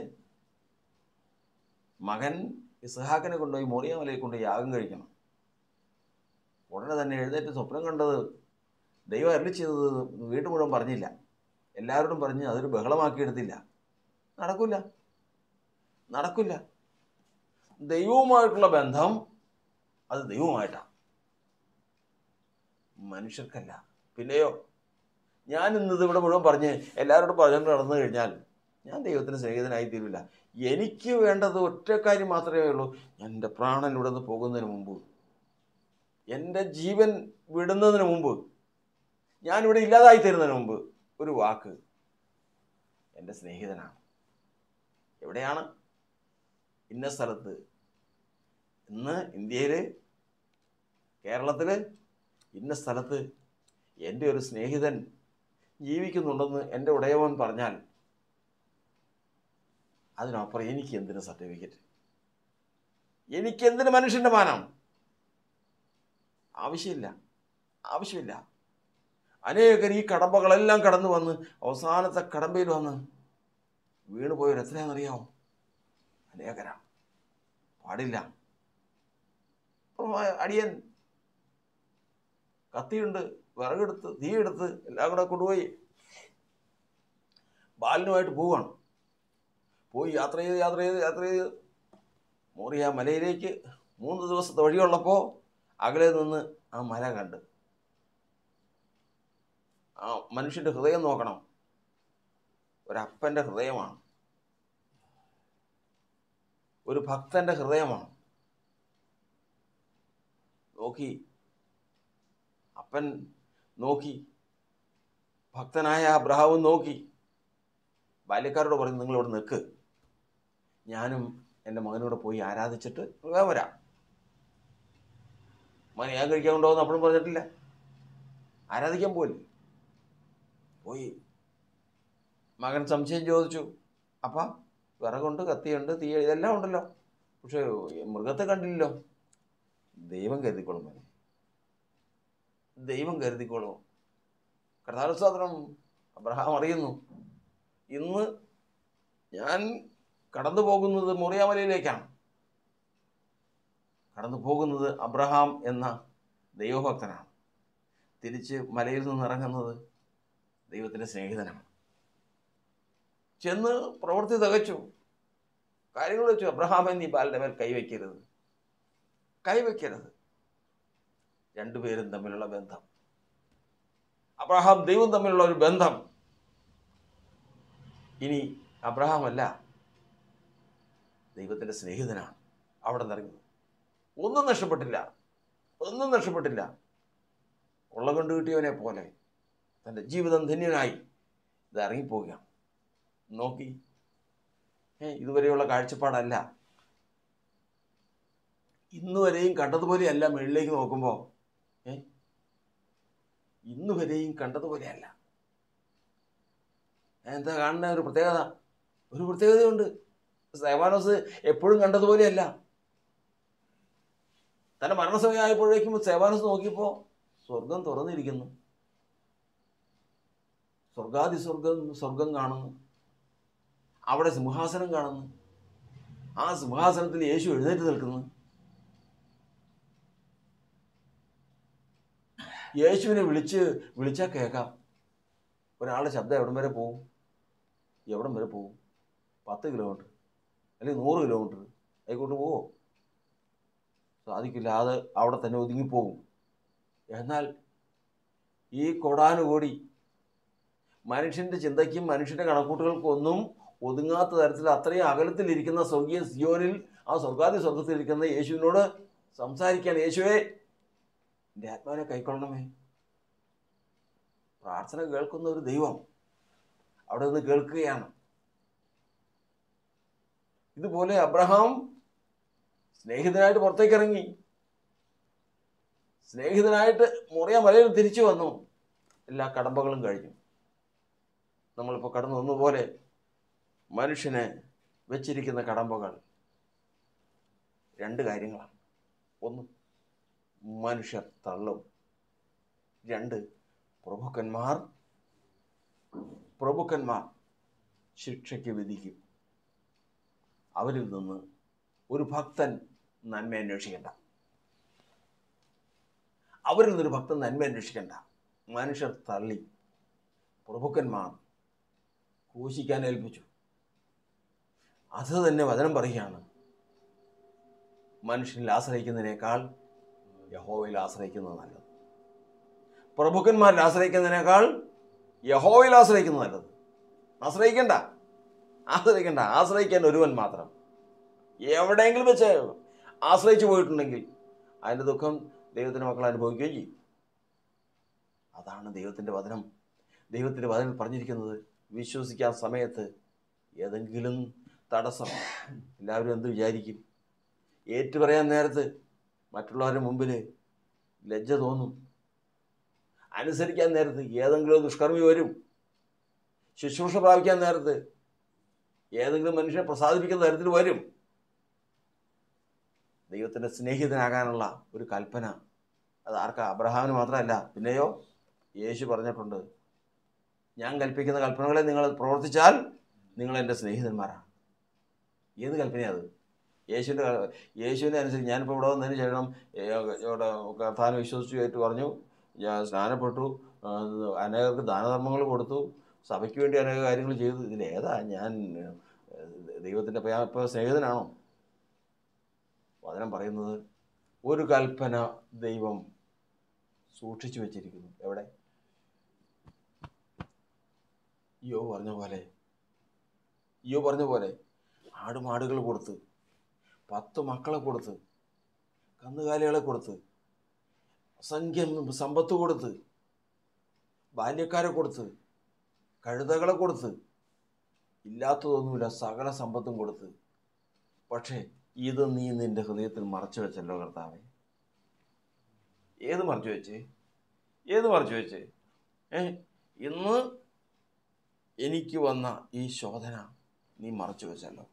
മകൻ ഇസ്ഹാക്കിനെ കൊണ്ടുപോയി മോറിയ മലയിൽ കൊണ്ട് യാഗം കഴിക്കണം ഉടനെ തന്നെ എഴുന്നേറ്റ് സ്വപ്നം കണ്ടത് ദൈവം അരളി ചെയ്തത് വീട്ടു മുഴുവൻ പറഞ്ഞില്ല എല്ലാവരോടും പറഞ്ഞ് അതൊരു ബഹളമാക്കിയെടുത്തില്ല നടക്കില്ല നടക്കില്ല ദൈവവുമായിട്ടുള്ള ബന്ധം അത് ദൈവവുമായിട്ടാണ് മനുഷ്യർക്കല്ല പിന്നെയോ ഞാൻ ഇന്നത് ഇവിടെ മുഴുവൻ പറഞ്ഞ് എല്ലാവരോടും പറഞ്ഞു നടന്നു കഴിഞ്ഞാൽ ഞാൻ ദൈവത്തിന് സ്നേഹിതനായി തീരില്ല എനിക്ക് വേണ്ടത് ഒറ്റ കാര്യം മാത്രമേ ഉള്ളൂ എൻ്റെ പ്രാണൻ ഇവിടെ നിന്ന് പോകുന്നതിന് മുമ്പ് എൻ്റെ ജീവൻ വിടുന്നതിന് മുമ്പ് ഞാനിവിടെ ഇല്ലാതായി തരുന്നതിന് മുമ്പ് ഒരു വാക്ക് എൻ്റെ സ്നേഹിതനാണ് എവിടെയാണ് ഇന്ന സ്ഥലത്ത് ഇന്ന് ഇന്ത്യയിൽ കേരളത്തിൽ ഇന്ന സ്ഥലത്ത് എൻ്റെ ഒരു സ്നേഹിതൻ ജീവിക്കുന്നുണ്ടെന്ന് എൻ്റെ ഉടയവൻ പറഞ്ഞാൽ അതിനപ്പുറം എനിക്ക് എന്തിന് സർട്ടിഫിക്കറ്റ് എനിക്ക് എന്തിന് മനുഷ്യൻ്റെ മാനം ആവശ്യമില്ല ആവശ്യമില്ല അനേകർ ഈ കടമ്പകളെല്ലാം കടന്നു വന്ന് അവസാനത്തെ കടമ്പയിൽ വന്ന് വീണ് പോയവർ എത്രയാണെന്നറിയാമോ അനേകരാ പാടില്ല അപ്പം അടിയൻ കത്തിയുണ്ട് വിറകെടുത്ത് തീയെടുത്ത് എല്ലാം കൂടെ കൊണ്ടുപോയി ബാലനുമായിട്ട് പോവുകയാണ് പോയി യാത്ര ചെയ്ത് യാത്ര ചെയ്ത് യാത്ര ചെയ്ത് മോറിയ മലയിലേക്ക് മൂന്ന് ദിവസത്തെ വഴിയുള്ളപ്പോൾ അകലെ നിന്ന് ആ മല കണ്ട് ആ മനുഷ്യൻ്റെ ഹൃദയം നോക്കണം ഒരപ്പൻ്റെ ഹൃദയമാണ് ഒരു ഭക്തന്റെ ഹൃദയമാണ് നോക്കി അപ്പൻ നോക്കി ഭക്തനായ അബ്രഹാവും നോക്കി ബാല്യക്കാരോട് പറഞ്ഞു നിങ്ങൾ ഇവിടെ നിൽക്ക് ഞാനും എൻ്റെ മകനോട് പോയി ആരാധിച്ചിട്ട് വേഗം വരാം മകൻ ഞാൻ കഴിക്കാൻ കൊണ്ടുപോകുന്ന അപ്പോഴും പറഞ്ഞിട്ടില്ല ആരാധിക്കാൻ പോയില്ലേ പോയി മകൻ സംശയം ചോദിച്ചു അപ്പം വിറകുണ്ട് കത്തിയുണ്ട് തീ ഇതെല്ലാം ഉണ്ടല്ലോ പക്ഷേ മൃഗത്തെ കണ്ടില്ലല്ലോ ദൈവം കരുതിക്കോളും മോനെ ദൈവം കരുതിക്കോളും കർത്താനുസ്വാതനം അബ്രഹാം അറിയുന്നു ഇന്ന് ഞാൻ കടന്നു പോകുന്നത് മുറിയാമലയിലേക്കാണ് കടന്നു പോകുന്നത് അബ്രഹാം എന്ന ദൈവഭക്തനാണ് തിരിച്ച് മലയിൽ നിന്ന് ഇറങ്ങുന്നത് ദൈവത്തിൻ്റെ സ്നേഹിതനാണ് ചെന്ന് പ്രവൃത്തി തികച്ചു കാര്യങ്ങൾ വെച്ചു അബ്രഹാമെ നീ ബാലിൻ്റെ മേൽ കൈവയ്ക്കരുത് കൈവയ്ക്കരുത് രണ്ടുപേരും തമ്മിലുള്ള ബന്ധം അബ്രഹാം ദൈവം തമ്മിലുള്ള ഒരു ബന്ധം ഇനി അബ്രഹാം അല്ല ദൈവത്തിൻ്റെ സ്നേഹിതനാണ് അവിടെ നിറങ്ങുന്നത് ഒന്നും നഷ്ടപ്പെട്ടില്ല ഒന്നും നഷ്ടപ്പെട്ടില്ല ഉള്ള കൊണ്ട് കിട്ടിയവനെ പോലെ തൻ്റെ ജീവിതം ധന്യനായി ഇത് ഇറങ്ങിപ്പോവുകയാണ് നോക്കി ഏ ഇതുവരെയുള്ള കാഴ്ചപ്പാടല്ല ഇന്ന് വരെയും കണ്ടതുപോലെയല്ല മുകളിലേക്ക് നോക്കുമ്പോൾ ഏ ഇന്ന് വരെയും കണ്ടതുപോലെയല്ല എന്താ കാണുന്ന ഒരു പ്രത്യേകത ഒരു പ്രത്യേകതയുണ്ട് സേവാനോസ് എപ്പോഴും കണ്ടതുപോലെയല്ല തൻ്റെ മരണസമയമായപ്പോഴേക്കും സേവാനോസ് നോക്കിയപ്പോൾ സ്വർഗം തുറന്നിരിക്കുന്നു സ്വർഗാതി സ്വർഗം സ്വർഗം കാണുന്നു അവിടെ സിംഹാസനം കാണുന്നു ആ സിംഹാസനത്തിൽ യേശു എഴുന്നേറ്റ് നിൽക്കുന്നു യേശുവിനെ വിളിച്ച് വിളിച്ചാൽ കേൾക്കാം ഒരാളുടെ ശബ്ദം എവിടം വരെ പോകും എവിടം വരെ പോകും പത്ത് കിലോമീറ്റർ അല്ലെങ്കിൽ നൂറ് കിലോമീറ്റർ ആയിക്കോട്ട് പോവോ സാധിക്കില്ല അത് അവിടെ തന്നെ ഒതുങ്ങിപ്പോകും എന്നാൽ ഈ കോടാനുകോടി മനുഷ്യൻ്റെ ചിന്തയ്ക്കും മനുഷ്യൻ്റെ കണക്കൂട്ടുകൾക്കും ഒന്നും ഒതുങ്ങാത്ത തരത്തിൽ അത്രയും അകലത്തിലിരിക്കുന്ന സ്വർഗീയ സിയോനിൽ ആ സ്വർഗാദി സ്വർഗത്തിലിരിക്കുന്ന യേശുവിനോട് സംസാരിക്കാൻ യേശുവേ എൻ്റെ ആത്മാവിനെ കൈക്കൊള്ളണമേ പ്രാർത്ഥന കേൾക്കുന്ന ഒരു ദൈവം അവിടെ നിന്ന് കേൾക്കുകയാണ് ഇതുപോലെ അബ്രഹാം സ്നേഹിതനായിട്ട് പുറത്തേക്ക് ഇറങ്ങി സ്നേഹിതനായിട്ട് മുറിയ മലയിൽ തിരിച്ചു വന്നു എല്ലാ കടമ്പകളും കഴിഞ്ഞു നമ്മളിപ്പോൾ കടന്നു വന്നതുപോലെ മനുഷ്യനെ വെച്ചിരിക്കുന്ന കടമ്പകൾ രണ്ട് കാര്യങ്ങളാണ് ഒന്ന് മനുഷ്യർ തള്ളും രണ്ട് പ്രഭുക്കന്മാർ പ്രഭുക്കന്മാർ ശിക്ഷയ്ക്ക് വിധിക്കും അവരിൽ നിന്ന് ഒരു ഭക്തൻ നന്മ അന്വേഷിക്കണ്ട അവരിൽ നിന്നൊരു ഭക്തൻ നന്മ അന്വേഷിക്കണ്ട മനുഷ്യർ തള്ളി പ്രഭുക്കന്മാർ ക്രൂശിക്കാൻ ഏൽപ്പിച്ചു അത് തന്നെ വചനം പറയുകയാണ് മനുഷ്യനിൽ ആശ്രയിക്കുന്നതിനേക്കാൾ യഹോവയിൽ ആശ്രയിക്കുന്നത് നല്ലത് പ്രഭുക്കന്മാരിൽ ആശ്രയിക്കുന്നതിനേക്കാൾ യഹോവയിൽ ആശ്രയിക്കുന്നത് നല്ലത് ആശ്രയിക്കണ്ട ആശ്രയിക്കണ്ട ആശ്രയിക്കാൻ ഒരുവൻ മാത്രം എവിടെയെങ്കിലും വെച്ച് ആശ്രയിച്ചു പോയിട്ടുണ്ടെങ്കിൽ അതിൻ്റെ ദുഃഖം ദൈവത്തിൻ്റെ മക്കൾ അനുഭവിക്കുകയും ചെയ്യും അതാണ് ദൈവത്തിൻ്റെ വചനം ദൈവത്തിൻ്റെ വചനം പറഞ്ഞിരിക്കുന്നത് വിശ്വസിക്കാൻ സമയത്ത് ഏതെങ്കിലും തടസ്സം എല്ലാവരും എന്ത് വിചാരിക്കും ഏറ്റു പറയാൻ നേരത്ത് മറ്റുള്ളവരുടെ മുമ്പിൽ ലജ്ജ തോന്നും അനുസരിക്കാൻ നേരത്ത് ഏതെങ്കിലും ദുഷ്കർമ്മി വരും ശുശ്രൂഷ പ്രാപിക്കാൻ നേരത്ത് ഏതെങ്കിലും മനുഷ്യനെ പ്രസാദിപ്പിക്കുന്ന തരത്തിൽ വരും ദൈവത്തിൻ്റെ സ്നേഹിതനാകാനുള്ള ഒരു കൽപ്പന അത് ആർക്കാ അബ്രഹാമിന് മാത്രമല്ല പിന്നെയോ യേശു പറഞ്ഞിട്ടുണ്ട് ഞാൻ കൽപ്പിക്കുന്ന കൽപ്പനകളെ നിങ്ങൾ പ്രവർത്തിച്ചാൽ നിങ്ങൾ എൻ്റെ സ്നേഹിതന്മാരാണ് ഏത് കൽപ്പനയാണ് അത് യേശുവിൻ്റെ യേശുവിനെ അനുസരിച്ച് ഞാനിപ്പോൾ ഇവിടെ വന്നതിന് ശേഷം ഏ, ഇവിടെ കർത്താൻ വിശ്വസിച്ചു ഏറ്റു പറഞ്ഞു ഞാൻ സ്നാനപ്പെട്ടു ആ, അനേകർക്ക് ദാനധർമ്മങ്ങൾ കൊടുത്തു സഭയ്ക്ക് വേണ്ടി അനേക കാര്യങ്ങൾ ചെയ്തു ഇതിലേതാ ഞാൻ ഏഹ്, ദൈവത്തിൻ്റെ ഇപ്പോൾ സ്നേഹിതനാണോ വചനം പറയുന്നത് ഒരു കൽപ്പന ദൈവം സൂക്ഷിച്ചു വെച്ചിരിക്കുന്നു എവിടെ യോ പറഞ്ഞ പോലെ യോ പറഞ്ഞ പോലെ ആടുമാടുകൾ കൊടുത്ത് പത്ത് മക്കളെ കൊടുത്ത് കന്നുകാലികളെ കൊടുത്ത് അസംഖ്യം സമ്പത്ത് കൊടുത്ത് ബാല്യക്കാരെ കൊടുത്ത് കഴുതകളെ കൊടുത്ത് ഇല്ലാത്തതൊന്നുമില്ല സകല സമ്പത്തും കൊടുത്ത് പക്ഷേ ഇത് നീ നിന്റെ ഹൃദയത്തിൽ മറച്ചു വെച്ചല്ലോ കർത്താവെ ഏത് മറച്ചു വെച്ച് ഏത് മറച്ചു വെച്ച് ഏ ഇന്ന് എനിക്ക് വന്ന ഈ ശോധന നീ മറച്ചു വെച്ചല്ലോ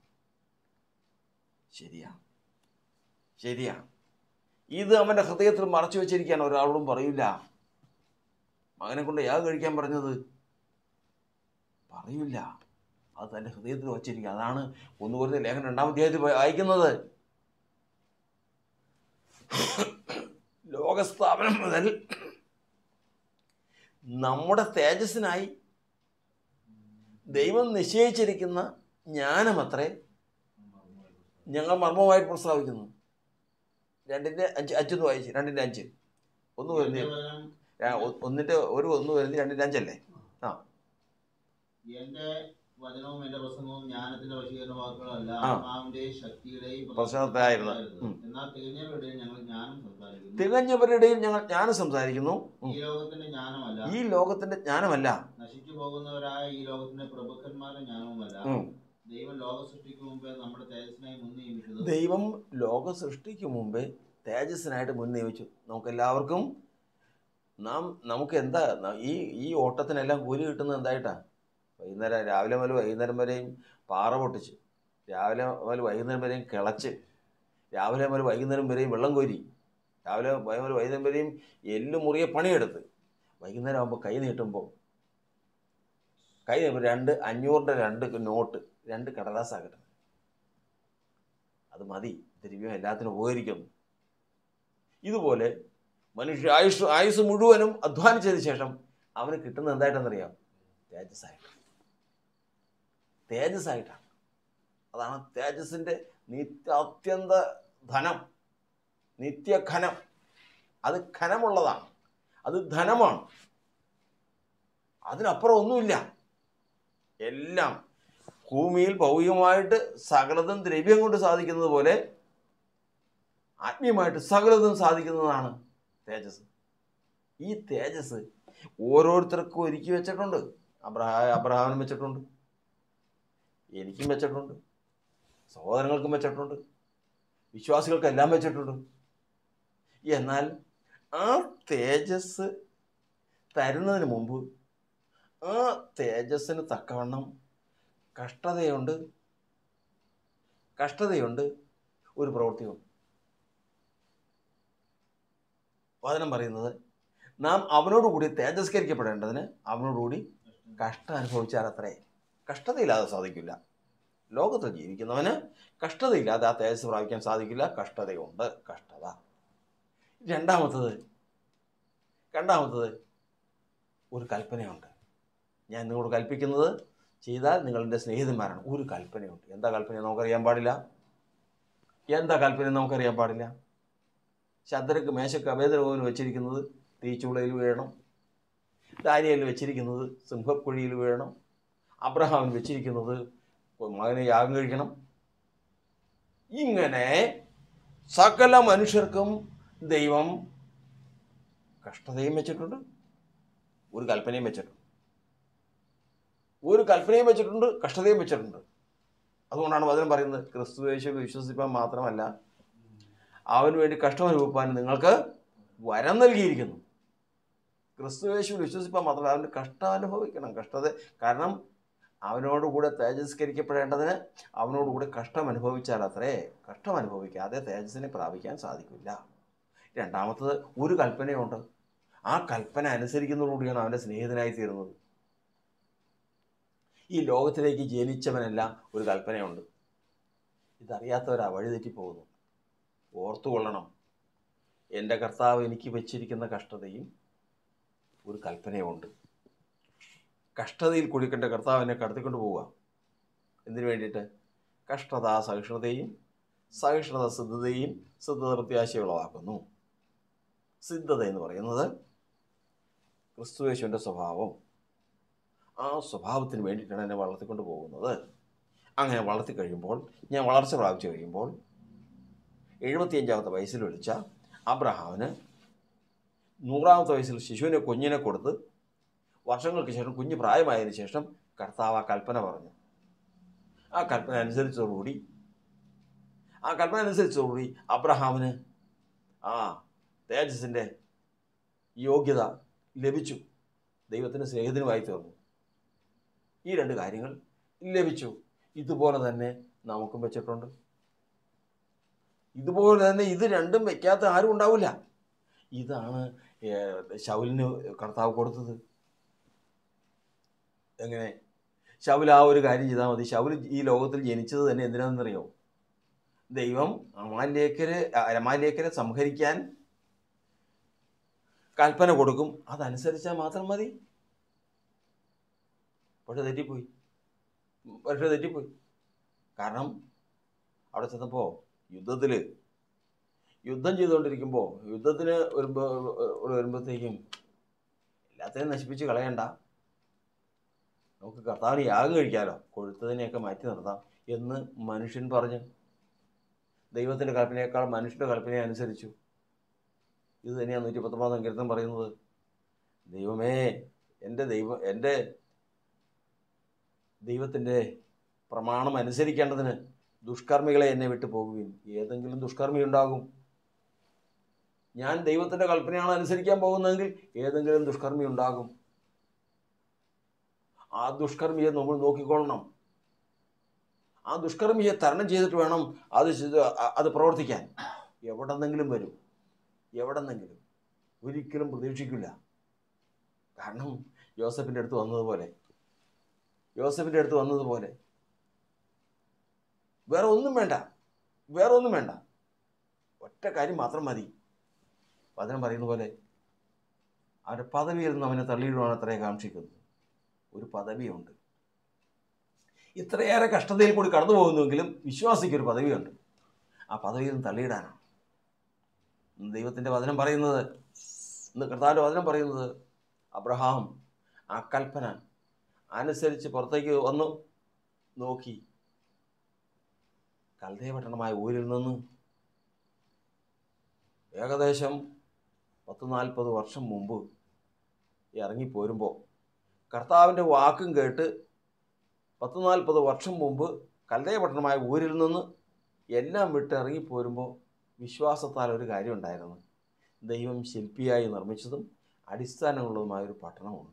ശരിയാ ശരിയാ ഇത് അവൻ്റെ ഹൃദയത്തിൽ മറച്ചു വെച്ചിരിക്കാൻ ഒരാളോടും പറയില്ല മകനെ കൊണ്ട് യാഗ് കഴിക്കാൻ പറഞ്ഞത് പറയില്ല അത് തൻ്റെ ഹൃദയത്തിൽ വച്ചിരിക്കുക അതാണ് ഒന്ന് കുറഞ്ഞ ലേഖനം രണ്ടാമത്തെ അധ്യായത്തിൽ വായിക്കുന്നത് ലോകസ്ഥാപനം മുതൽ നമ്മുടെ തേജസ്സിനായി ദൈവം നിശ്ചയിച്ചിരിക്കുന്ന ജ്ഞാനമത്രേ ഞങ്ങൾ മർമ്മമായിട്ട് പ്രസ്താവിക്കുന്നു രണ്ടിൻ്റെ അഞ്ച് അഞ്ചൊന്ന് വായിച്ച് രണ്ടിൻ്റെ അഞ്ച് ഒന്ന് വരുന്ന വചനം ഒന്നിൻ്റെ ഒരു ഒന്ന് വരുന്ന രണ്ടിൻ്റെ അഞ്ചല്ലേ ആ എന്റെ വചനവും എന്റെ പ്രസംഗവും ജ്ഞാനത്തിന്റെ വശീകരണ വാക്കുകളല്ല ആ. ആത്മാവിന്റെയും ശക്തിയുടെയും പ്രസംഗത്തിലായിരുന്നു. പ്രസംഗത്തിലായിരുന്നു. ഉം. എന്നാൽ തികഞ്ഞവരുടെയും ഞങ്ങൾ ജ്ഞാനം സംസാരിക്കുന്നു തികഞ്ഞവരുടെയും ഞങ്ങൾ ജ്ഞാനം സംസാരിക്കുന്നു ഉം. ഈ ലോകത്തിന്റെ ജ്ഞാനമല്ല ഈ ലോകത്തിന്റെ ജ്ഞാനമല്ല നശിച്ചു പോകുന്നവരായ ഈ ലോകത്തിന്റെ പ്രഭുക്കന്മാരുടെ ജ്ഞാനവുമല്ല ഉം. ദൈവം ലോക സൃഷ്ടിക്ക് മുമ്പേ നമ്മുടെ തേജസ്സിനായി മുൻ നിയമിച്ചത് ദൈവം ലോക സൃഷ്ടിക്ക് മുമ്പേ തേജസ്സിനായിട്ട് മുൻ നിയമിച്ചു നമുക്കെല്ലാവർക്കും നാം നമുക്ക് എന്താ ന- ഈ ഈ ഓട്ടത്തിനെല്ലാം കൂലി കിട്ടുന്നത് എന്തായിട്ടാ വൈകുന്നേരം രാവിലെ മുതൽ വൈകുന്നേരം വരെയും പാറ പൊട്ടിച്ച് രാവിലെ മുതൽ വൈകുന്നേരം വരെയും കിളച്ച് രാവിലെ മുതൽ വൈകുന്നേരം വരെയും വെള്ളം കോരി രാവിലെ മുതൽ വൈകുന്നേരം വരെയും എല്ല് മുറിയെ പണിയെടുത്ത് വൈകുന്നേരം ആകുമ്പോൾ കൈ നീട്ടുമ്പോൾ കൈ നീട്ടുമ്പോൾ രണ്ട് അഞ്ഞൂറിൻ്റെ രണ്ട് നോട്ട് രണ്ട് കടലാസാണ് കിട്ടുന്നത് അത് മതി ദ്രവ്യം എല്ലാത്തിനും ഉപകരിക്കുന്നു ഇതുപോലെ മനുഷ്യ ആയുഷ് ആയുസ് മുഴുവനും അധ്വാനിച്ചതിന് ശേഷം അവന് കിട്ടുന്നത് എന്തായിട്ടെന്നറിയാം തേജസ്സായിട്ട് തേജസ്സായിട്ടാണ് അതാണ് തേജസ്സിൻ്റെ നിത്യ അത്യന്ത ധനം നിത്യഘനം അത് ഘനമുള്ളതാണ് അത് ധനമാണ് അതിനപ്പുറം ഒന്നുമില്ല എല്ലാം ഭൂമിയിൽ ഭൗതികമായിട്ട് സകലതും ദ്രവ്യം കൊണ്ട് സാധിക്കുന്നത് പോലെ ആത്മീയമായിട്ട് സകലതും സാധിക്കുന്നതാണ് തേജസ് ഈ തേജസ് ഓരോരുത്തർക്കും ഒരുക്കി വെച്ചിട്ടുണ്ട് അബ്രഹാ അബ്രഹാമിനും വെച്ചിട്ടുണ്ട് എനിക്കും വെച്ചിട്ടുണ്ട് സഹോദരങ്ങൾക്കും വെച്ചിട്ടുണ്ട് വിശ്വാസികൾക്കെല്ലാം വെച്ചിട്ടുണ്ട് എന്നാൽ ആ തേജസ് തരുന്നതിന് മുമ്പ് ആ തേജസ്സിന് തക്കവണ്ണം കഷ്ടതയുണ്ട് കഷ്ടതയുണ്ട് ഒരു പ്രവൃത്തിയുണ്ട് വചനം പറയുന്നത് നാം അവനോടുകൂടി തേജസ്കരിക്കപ്പെടേണ്ടതിന് അവനോടുകൂടി കഷ്ടം അനുഭവിച്ചാൽ അത്രേ കഷ്ടതയില്ലാതെ സാധിക്കില്ല ലോകത്തിൽ ജീവിക്കുന്നവന് കഷ്ടതയില്ലാതെ ആ തേജസ് പ്രാപിക്കാൻ സാധിക്കില്ല കഷ്ടതയുണ്ട് കഷ്ടത രണ്ടാമത്തത് രണ്ടാമത്തത് ഒരു കൽപ്പനയുണ്ട് ഞാൻ നിങ്ങളോട് കൽപ്പിക്കുന്നത് ചെയ്താൽ നിങ്ങളുടെ സ്നേഹിതന്മാരാണ് ഒരു കൽപ്പനയുണ്ട് എന്താ കൽപ്പന നമുക്കറിയാൻ പാടില്ല എന്താ കൽപ്പന നമുക്കറിയാൻ പാടില്ല ശദ്രക്ക് മേശക്ക് അഭേദനഭവന് വെച്ചിരിക്കുന്നത് തീച്ചുളയിൽ വീഴണം ദാനിയലിൽ വെച്ചിരിക്കുന്നത് സിംഹക്കുഴിയിൽ വീഴണം അബ്രഹാമിന് വെച്ചിരിക്കുന്നത് മകനെ യാഗം കഴിക്കണം ഇങ്ങനെ സകല മനുഷ്യർക്കും ദൈവം കഷ്ടതയും വെച്ചിട്ടുണ്ട് ഒരു കൽപ്പനയും വെച്ചിട്ടുണ്ട് ഒരു കൽപ്പനയും വെച്ചിട്ടുണ്ട് കഷ്ടതയും വെച്ചിട്ടുണ്ട് അതുകൊണ്ടാണ് വചനം പറയുന്നത് ക്രിസ്തു യേശു വിശ്വസിപ്പാൻ മാത്രമല്ല അവന് വേണ്ടി കഷ്ടം അനുഭവിപ്പാൻ നിങ്ങൾക്ക് വരം നൽകിയിരിക്കുന്നു ക്രിസ്തു യേശുവിൽ വിശ്വസിപ്പാൻ മാത്രമല്ല അവന് കഷ്ടം അനുഭവിക്കണം കഷ്ടത കാരണം അവനോടുകൂടെ തേജസ്കരിക്കപ്പെടേണ്ടതിന് അവനോടുകൂടെ കഷ്ടം അനുഭവിച്ചാൽ അത്രേ കഷ്ടം അനുഭവിക്കാതെ തേജസ്സിനെ പ്രാപിക്കാൻ സാധിക്കില്ല രണ്ടാമത്തത് ഒരു കൽപ്പനയുണ്ട് ആ കൽപ്പന അനുസരിക്കുന്നതോടുകൂടിയാണ് അവൻ്റെ സ്നേഹിതനായി തീരുന്നത് ഈ ലോകത്തിലേക്ക് ജനിച്ചവനെല്ലാം ഒരു കൽപ്പനയുണ്ട് ഇതറിയാത്തവരാ വഴിതെറ്റി പോകുന്നു ഓർത്തുകൊള്ളണം എൻ്റെ കർത്താവ് എനിക്ക് വെച്ചിരിക്കുന്ന കഷ്ടതയും ഒരു കൽപ്പനയുണ്ട് കഷ്ടതയിൽ കുടിക്കേണ്ട കർത്താവിനെ കടത്തിക്കൊണ്ട് പോവുക എന്തിനു വേണ്ടിയിട്ട് കഷ്ടത സഹിഷ്ണുതയും സഹിഷ്ണുത സിദ്ധതയും സിദ്ധത പ്രത്യാശ ഉളവാക്കുന്നു സിദ്ധത എന്ന് പറയുന്നത് ക്രിസ്തുവേശുവിൻ്റെ സ്വഭാവം ആ സ്വഭാവത്തിന് വേണ്ടിയിട്ടാണ് എന്നെ വളർത്തിക്കൊണ്ട് പോകുന്നത് അങ്ങനെ വളർത്തി കഴിയുമ്പോൾ ഞാൻ വളർച്ച പ്രാപിച്ചു കഴിയുമ്പോൾ എഴുപത്തിയഞ്ചാമത്തെ വയസ്സിൽ വിളിച്ച അബ്രഹാമിന് നൂറാമത്തെ വയസ്സിൽ ശിശുവിനെ കുഞ്ഞിനെ കൊടുത്ത് വർഷങ്ങൾക്ക് ശേഷം കുഞ്ഞ് പ്രായമായതിനു ശേഷം കർത്താവ് ആ കൽപ്പന പറഞ്ഞു ആ കൽപ്പന അനുസരിച്ചതോടുകൂടി ആ കൽപ്പന അനുസരിച്ചതോടുകൂടി അബ്രഹാമിന് ആ തേജസ്സിൻ്റെ യോഗ്യത ലഭിച്ചു ദൈവത്തിൻ്റെ സ്നേഹിതനുമായി തീർന്നു ഈ രണ്ട് കാര്യങ്ങൾ ലഭിച്ചു ഇതുപോലെ തന്നെ നമുക്കും വെച്ചിട്ടുണ്ട് ഇതുപോലെ തന്നെ ഇത് രണ്ടും വെക്കാത്ത ആരും ഉണ്ടാവില്ല ഇതാണ് ഏർ, ശൗലിന് കർത്താവ് കൊടുത്തത് എങ്ങനെ ശൗൽ ആ ഒരു കാര്യം ചെയ്താൽ മതി ശൗൽ ഈ ലോകത്തിൽ ജനിച്ചത് തന്നെ എന്തിനാണെന്നറിയോ ദൈവം അമാലേക്കരെ അമാലേക്കരെ സംഹരിക്കാൻ കൽപ്പന കൊടുക്കും അതനുസരിച്ചാൽ മാത്രം മതി പക്ഷെ തെറ്റിപ്പോയി പക്ഷെ തെറ്റിപ്പോയി കാരണം അവിടെ ചെന്നപ്പോൾ യുദ്ധത്തിൽ യുദ്ധം ചെയ്തുകൊണ്ടിരിക്കുമ്പോൾ യുദ്ധത്തിന് വരുമ്പോൾ വരുമ്പോഴത്തേക്കും എല്ലാത്തിനെയും നശിപ്പിച്ച് കളയണ്ട നമുക്ക് കർത്താവിന് യാഗം കഴിക്കാമല്ലോ കൊഴുത്തതിനെയൊക്കെ മാറ്റി നിർത്താം എന്ന് മനുഷ്യൻ പറഞ്ഞു ദൈവത്തിൻ്റെ കൽപ്പനയേക്കാൾ മനുഷ്യൻ്റെ കൽപ്പനയെ അനുസരിച്ചു ഇത് തന്നെയാണ് നൂറ്റി പത്തൊമ്പതാം സങ്കീർത്തനം പറയുന്നത് ദൈവമേ എൻ്റെ ദൈവം എൻ്റെ ദൈവത്തിൻ്റെ പ്രമാണം അനുസരിക്കേണ്ടതിന് ദുഷ്കർമ്മികളെ എന്നെ വിട്ടു പോകുവിൻ ഏതെങ്കിലും ദുഷ്കർമ്മി ഉണ്ടാകും ഞാൻ ദൈവത്തിൻ്റെ കൽപ്പനയാണ് അനുസരിക്കാൻ പോകുന്നതെങ്കിൽ ഏതെങ്കിലും ദുഷ്കർമ്മി ഉണ്ടാകും ആ ദുഷ്കർമ്മിയെ നമ്മൾ നോക്കിക്കൊള്ളണം ആ ദുഷ്കർമ്മിയെ തരണം ചെയ്തിട്ട് വേണം അത് ചെയ്ത് അ- അത് പ്രവർത്തിക്കാൻ എവിടെന്നെങ്കിലും വരും എവിടെന്നെങ്കിലും ഒരിക്കലും പ്രതീക്ഷിക്കില്ല കാരണം യോസഫിൻ്റെ അടുത്ത് വന്നതുപോലെ യോസഫിൻ്റെ അടുത്ത് വന്നതുപോലെ വേറെ ഒന്നും വേണ്ട വേറെ ഒന്നും വേണ്ട ഒറ്റ കാര്യം മാത്രം മതി വചനം പറയുന്ന പോലെ അവൻ്റെ പദവിയിൽ നിന്ന് അവനെ തള്ളിയിടുവാണ് അത്രേ കാക്ഷിക്കുന്നത് ഒരു പദവിയുണ്ട് ഇത്രയേറെ കഷ്ടതയിൽ കൂടി കടന്നു പോകുന്നുവെങ്കിലും വിശ്വാസിക്ക് ഒരു പദവിയുണ്ട് ആ പദവിയിൽ നിന്ന് തള്ളിയിടാനാണ് ഇന്ന് ദൈവത്തിൻ്റെ വചനം പറയുന്നത് ഇന്ന് കർത്താവിൻ്റെ വചനം പറയുന്നത് അബ്രഹാം ആ കൽപ്പന അനുസരിച്ച് പുറത്തേക്ക് വന്നു നോക്കി കൽദയ പട്ടണമായ ഊരിൽ നിന്ന് ഏകദേശം പത്ത് നാൽപ്പത് വർഷം മുമ്പ് ഇറങ്ങിപ്പോരുമ്പോൾ കർത്താവിൻ്റെ വാക്കും കേട്ട് പത്ത് നാൽപ്പത് വർഷം മുമ്പ് കൽദയ പട്ടണമായ ഊരിൽ നിന്ന് എല്ലാം വിട്ട് ഇറങ്ങിപ്പോരുമ്പോൾ വിശ്വാസത്താൽ ഒരു കാര്യം ഉണ്ടായിരുന്നു ദൈവം ശില്പിയായി നിർമ്മിച്ചതും അടിസ്ഥാനമുള്ളതുമായ ഒരു പട്ടണമുണ്ട്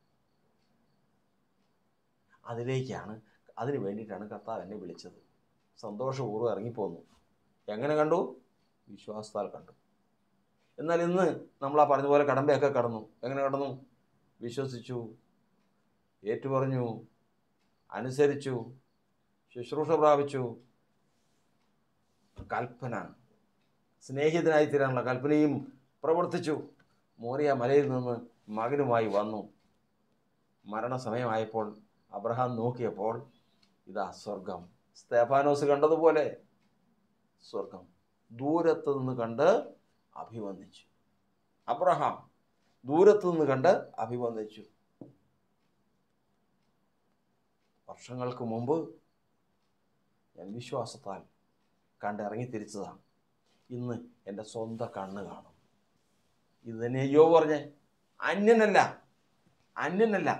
അതിലേക്കാണ് അതിന് വേണ്ടിയിട്ടാണ് കർത്താവ് എന്നെ വിളിച്ചത് സന്തോഷപൂർവ്വം ഇറങ്ങിപ്പോന്നു എങ്ങനെ കണ്ടു വിശ്വാസത്താൽ കണ്ടു എന്നാൽ ഇന്ന് നമ്മൾ ആ പറഞ്ഞ പോലെ കടമ്പയൊക്കെ കടന്നു എങ്ങനെ കടന്നു വിശ്വസിച്ചു ഏറ്റുപറഞ്ഞു അനുസരിച്ചു ശുശ്രൂഷ പ്രാപിച്ചു കൽപ്പന സ്നേഹിതനായി തീരാനുള്ള കൽപ്പനയും പ്രവർത്തിച്ചു മോറിയ മലയിൽ നിന്ന് മകനുമായി വന്നു മരണസമയമായപ്പോൾ അബ്രഹാം നോക്കിയപ്പോൾ ഇതാ സ്വർഗം സ്തേഫാനോസ് കണ്ടതുപോലെ സ്വർഗം ദൂരത്ത് നിന്ന് കണ്ട് അഭിവന്ദിച്ചു അബ്രഹാം ദൂരത്ത് നിന്ന് കണ്ട് അഭിവന്ദിച്ചു വർഷങ്ങൾക്ക് മുമ്പ് ഞാൻ വിശ്വാസത്താൽ കണ്ടിറങ്ങി തിരിച്ചതാണ് ഇന്ന് എൻ്റെ സ്വന്തം കണ്ണ് കാണും ഇത് തന്നെ അയ്യോ പറഞ്ഞേ അന്യനല്ല അന്യനല്ല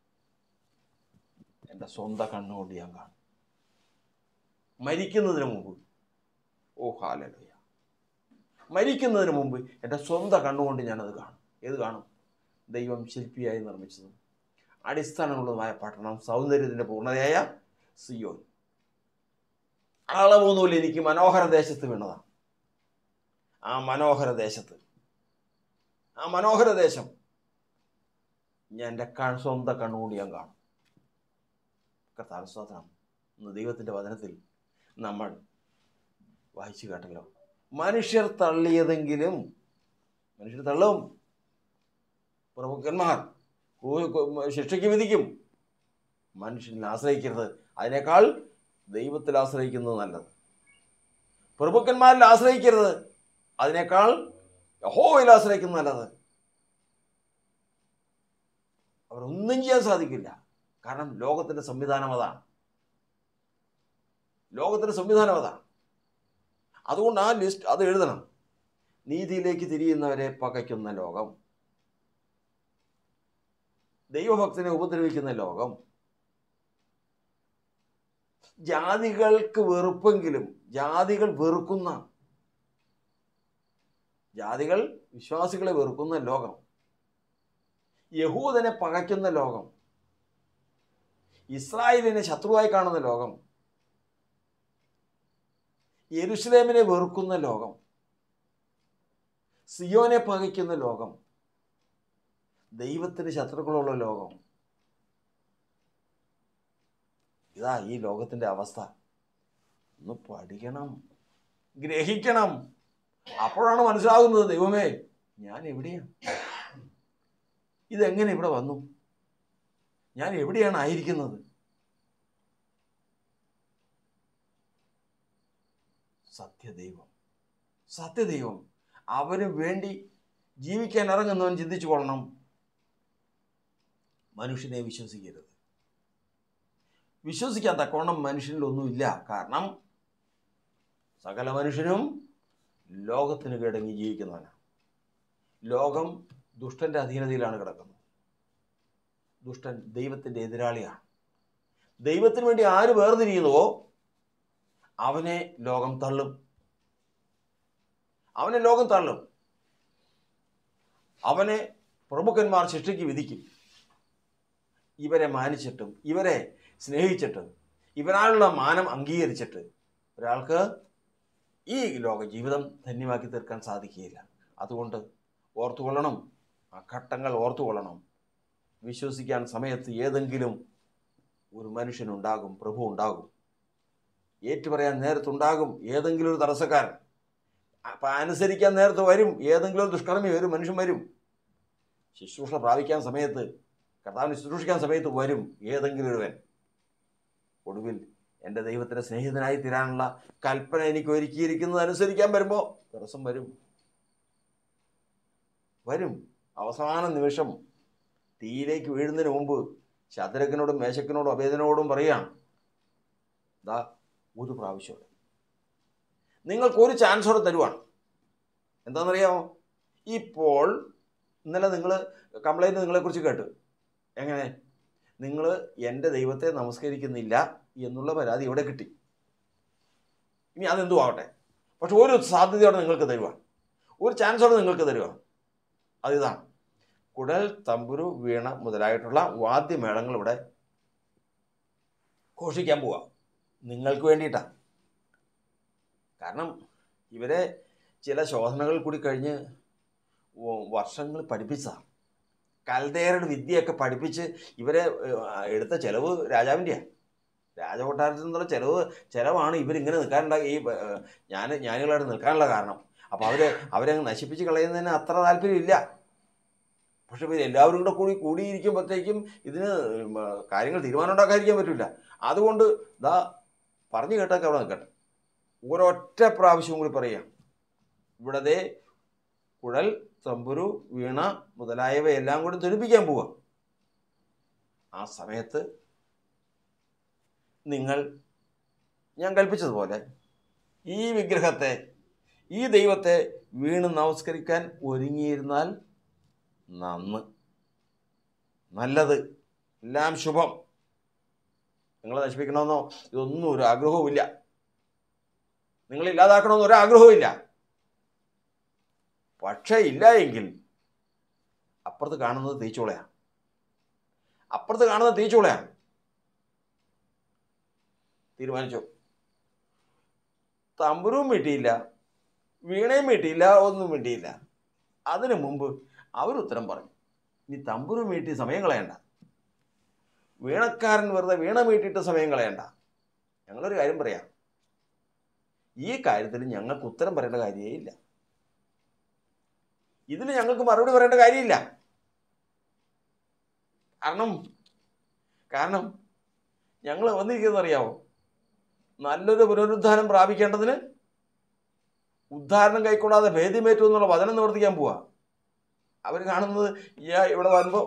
എൻ്റെ സ്വന്തം കണ്ണുകൊണ്ട് ഞാൻ കാണും മരിക്കുന്നതിന് മുമ്പ് ഓ ഹാലലുയ മരിക്കുന്നതിന് മുമ്പ് എൻ്റെ സ്വന്തം കണ്ണുകൊണ്ട് ഞാനത് കാണും ഏത് കാണും ദൈവം ശില്പിയായി നിർമ്മിച്ചതും അടിസ്ഥാനമുള്ളതുമായ പട്ടണം സൗന്ദര്യത്തിൻ്റെ പൂർണ്ണതയായ സിയോൻ അളവൊന്നുമില്ല എനിക്ക് മനോഹര ദേശത്ത് വീണതാണ് ആ മനോഹര ദേശത്ത് ആ മനോഹര ദേശം ഞാൻ എൻ്റെ കൺ സ്വന്തം കണ്ണുകൊണ്ട് ഞാൻ കാണും കർത്താവ് സ്തോത്രം ഇന്ന് ദൈവത്തിൻ്റെ വചനത്തിൽ നമ്മൾ വായിച്ചു കേട്ടല്ലോ മനുഷ്യർ തള്ളിയതെങ്കിലും മനുഷ്യർ തള്ളും പ്രഭുക്കന്മാർ ക്രൂ- ക്രൂ- ശിക്ഷയ്ക്ക് വിധിക്കും മനുഷ്യനിൽ ആശ്രയിക്കരുത് അതിനേക്കാൾ ദൈവത്തിൽ ആശ്രയിക്കുന്നത് നല്ലത് പ്രഭുക്കന്മാരിൽ ആശ്രയിക്കരുത് അതിനേക്കാൾ യഹോവയിൽ ആശ്രയിക്കുന്നത് നല്ലത് അവരൊന്നും ചെയ്യാൻ സാധിക്കില്ല കാരണം ലോകത്തിൻ്റെ സംവിധാനം അതാണ് ലോകത്തിൻ്റെ സംവിധാനം അതാണ് അതുകൊണ്ട് ആ ലിസ്റ്റ് അത് എഴുതണം നീതിയിലേക്ക് തിരിയുന്നവരെ പകയ്ക്കുന്ന ലോകം ദൈവഭക്തനെ ഉപദ്രവിക്കുന്ന ലോകം ജാതികൾക്ക് വെറുപ്പെങ്കിലും ജാതികൾ വെറുക്കുന്ന ജാതികൾ വിശ്വാസികളെ വെറുക്കുന്ന ലോകം യഹൂദനെ പകയ്ക്കുന്ന ലോകം ഇസ്രായേലിനെ ശത്രുവായി കാണുന്ന ലോകം യെരുഷലേമിനെ വെറുക്കുന്ന ലോകം സിയോനെ പകയ്ക്കുന്ന ലോകം ദൈവത്തിന് ശത്രുക്കളുള്ള ലോകം ഇതാ ഈ ലോകത്തിന്റെ അവസ്ഥ ഒന്ന് പഠിക്കണം ഗ്രഹിക്കണം അപ്പോഴാണ് മനസ്സിലാകുന്നത് ദൈവമേ ഞാൻ എവിടെയാണ് ഇതെങ്ങനെ ഇവിടെ വന്നു ഞാൻ എവിടെയാണ് ആയിരിക്കുന്നത് സത്യദൈവം സത്യദൈവം അവന് വേണ്ടി ജീവിക്കാൻ ഇറങ്ങുന്നവൻ ചിന്തിച്ചു കൊള്ളണം മനുഷ്യനെ വിശ്വസിക്കരുത് വിശ്വസിക്കാൻ തക്കവണ്ണം മനുഷ്യനിലൊന്നുമില്ല കാരണം സകല മനുഷ്യനും ലോകത്തിന് കിടങ്ങി ജീവിക്കുന്നവനാണ് ലോകം ദുഷ്ടന്റെ അധീനതയിലാണ് കിടക്കുന്നത് ദുഷ്ടൻ ദൈവത്തിൻ്റെ എതിരാളിയാണ് ദൈവത്തിന് വേണ്ടി ആര് വേർതിരിയുന്നുവോ അവനെ ലോകം തള്ളും അവനെ ലോകം തള്ളും അവനെ പ്രമുഖന്മാർ ശിക്ഷയ്ക്ക് വിധിക്കും ഇവരെ മാനിച്ചിട്ടും ഇവരെ സ്നേഹിച്ചിട്ടും ഇവരാളുള്ള മാനം അംഗീകരിച്ചിട്ട് ഒരാൾക്ക് ഈ ലോക ജീവിതം ധന്യമാക്കി തീർക്കാൻ സാധിക്കുകയില്ല അതുകൊണ്ട് ഓർത്തുകൊള്ളണം ആ ഘട്ടങ്ങൾ ഓർത്തുകൊള്ളണം വിശ്വസിക്കാൻ സമയത്ത് ഏതെങ്കിലും ഒരു മനുഷ്യനുണ്ടാകും പ്രഭു ഉണ്ടാകും ഏറ്റുപറയാൻ നേരത്തുണ്ടാകും ഏതെങ്കിലും ഒരു തടസ്സക്കാരൻ അപ്പം അനുസരിക്കാൻ നേരത്ത് വരും ഏതെങ്കിലും ഒരു ദുഷ്കർമ്മി ഒരു മനുഷ്യൻ വരും ശുശ്രൂഷ പ്രാപിക്കാൻ സമയത്ത് കർത്താവിനെ ശുശ്രൂഷിക്കാൻ സമയത്ത് വരും ഏതെങ്കിലും ഒരുവൻ ഒടുവിൽ എൻ്റെ ദൈവത്തിൻ്റെ സ്നേഹിതനായി തീരാനുള്ള കൽപ്പന എനിക്ക് ഒരുക്കിയിരിക്കുന്നത് അനുസരിക്കാൻ വരുമ്പോൾ ദിവസം വരും വരും അവസാന നിമിഷം തീയിലേക്ക് വീഴുന്നതിന് മുമ്പ് ശതരക്കിനോടും മേശക്കിനോടും അഭേദനോടും പറയുകയാണ് ദാ ഒരു പ്രാവശ്യം നിങ്ങൾക്ക് ഒരു ചാൻസ് കൂടെ തരുവാണ് എന്താണെന്നറിയാമോ ഇപ്പോൾ ഇന്നലെ നിങ്ങൾ കംപ്ലൈൻറ്റ് നിങ്ങളെക്കുറിച്ച് കേട്ടു എങ്ങനെ നിങ്ങൾ എൻ്റെ ദൈവത്തെ നമസ്കരിക്കുന്നില്ല എന്നുള്ള പരാതി ഇവിടെ കിട്ടി ഇനി അതെന്തു ആവട്ടെ പക്ഷെ ഒരു സാധ്യതയോടെ നിങ്ങൾക്ക് തരുക ഒരു ചാൻസോടെ നിങ്ങൾക്ക് തരുക അതിതാണ് കുടൽ തമ്പുരു വീണ മുതലായിട്ടുള്ള വാദ്യമേളങ്ങൾ ഇവിടെ ഘോഷിക്കാൻ പോവാം നിങ്ങൾക്ക് വേണ്ടിയിട്ടാണ് കാരണം ഇവരെ ചില ശോധനകൾ കൂടി കഴിഞ്ഞ് വ- വർഷങ്ങൾ പഠിപ്പിച്ചതാണ് കൽദേരുടെ വിദ്യയൊക്കെ പഠിപ്പിച്ച് ഇവരെ ഏഹ്, എടുത്ത ചെലവ് രാജാവിൻ്റെയാണ് രാജകൊട്ടാരത്തിൽ നിന്നുള്ള ചെലവ് ചെലവാണ് ഇവരിങ്ങനെ നിൽക്കാനുള്ള ഈ ഏഹ്, ഞാൻ ജ്ഞാനികളായിട്ട് നിൽക്കാനുള്ള കാരണം അപ്പോൾ അവർ അവരെ അങ്ങ് നശിപ്പിച്ച് കളയുന്നതിന് അത്ര താല്പര്യമില്ല പക്ഷെ ഇവർ എല്ലാവരും കൂടെ കൂടി കൂടിയിരിക്കുമ്പോഴത്തേക്കും ഇതിന് ഉം, ആ, കാര്യങ്ങൾ തീരുമാനം ഉണ്ടാക്കാതിരിക്കാൻ പറ്റില്ല അതുകൊണ്ട് ദാ പറഞ്ഞു കേട്ടൊക്കെ അവിടെ നിൽക്കട്ടെ ഒരൊറ്റ പ്രാവശ്യം കൂടി പറയാം ഇവിടത്തെ കുഴൽ തമ്പുരു വീണ മുതലായവയെല്ലാം കൂടി ധരിപ്പിക്കാൻ പോവുക ആ സമയത്ത് നിങ്ങൾ ഞാൻ കൽപ്പിച്ചതുപോലെ ഈ വിഗ്രഹത്തെ ഈ ദൈവത്തെ വീണ് നമസ്കരിക്കാൻ ഒരുങ്ങിയിരുന്നാൽ നന്ന് നല്ലത് എല്ലാം ശുഭം നിങ്ങളെ നശിപ്പിക്കണമെന്നോ ഇതൊന്നും ഒരു ആഗ്രഹവുമില്ല നിങ്ങൾ ഇല്ലാതാക്കണമെന്ന് ഒരു ആഗ്രഹവുമില്ല പക്ഷേ ഇല്ല എങ്കിൽ അപ്പുറത്ത് കാണുന്നത് തീച്ചോളയാണ് അപ്പുറത്ത് കാണുന്നത് തീച്ചോളയാണ് തീരുമാനിച്ചു തമ്പുരും വീട്ടിയില്ല വീണയും വീട്ടിയില്ല ഒന്നും വീട്ടിയില്ല അതിനു മുമ്പ് അവരുത്തരം പറഞ്ഞു ഇനി തമ്പുരും വീട്ടി സമയം കളയണ്ട വീണക്കാരൻ വെറുതെ വീണ വീട്ടിയിട്ട് സമയം കളയണ്ട ഞങ്ങളൊരു കാര്യം പറയാം ഈ കാര്യത്തിൽ ഞങ്ങൾക്ക് ഉത്തരം പറയേണ്ട കാര്യമേ ഇല്ല ഇതിന് ഞങ്ങൾക്ക് മറുപടി പറയേണ്ട കാര്യമില്ല കാരണം കാരണം ഞങ്ങൾ വന്നിരിക്കുന്നത് അറിയാമോ നല്ലൊരു പുനരുദ്ധാനം പ്രാപിക്കേണ്ടതിന് ഉദ്ധാരണം കൈക്കൊള്ളാതെ ഭേദ്യമേറ്റു എന്നുള്ള വചനം നിവർത്തിക്കാൻ പോവാ അവർ കാണുന്നത് ഈ ഇവിടെ വരുമ്പോൾ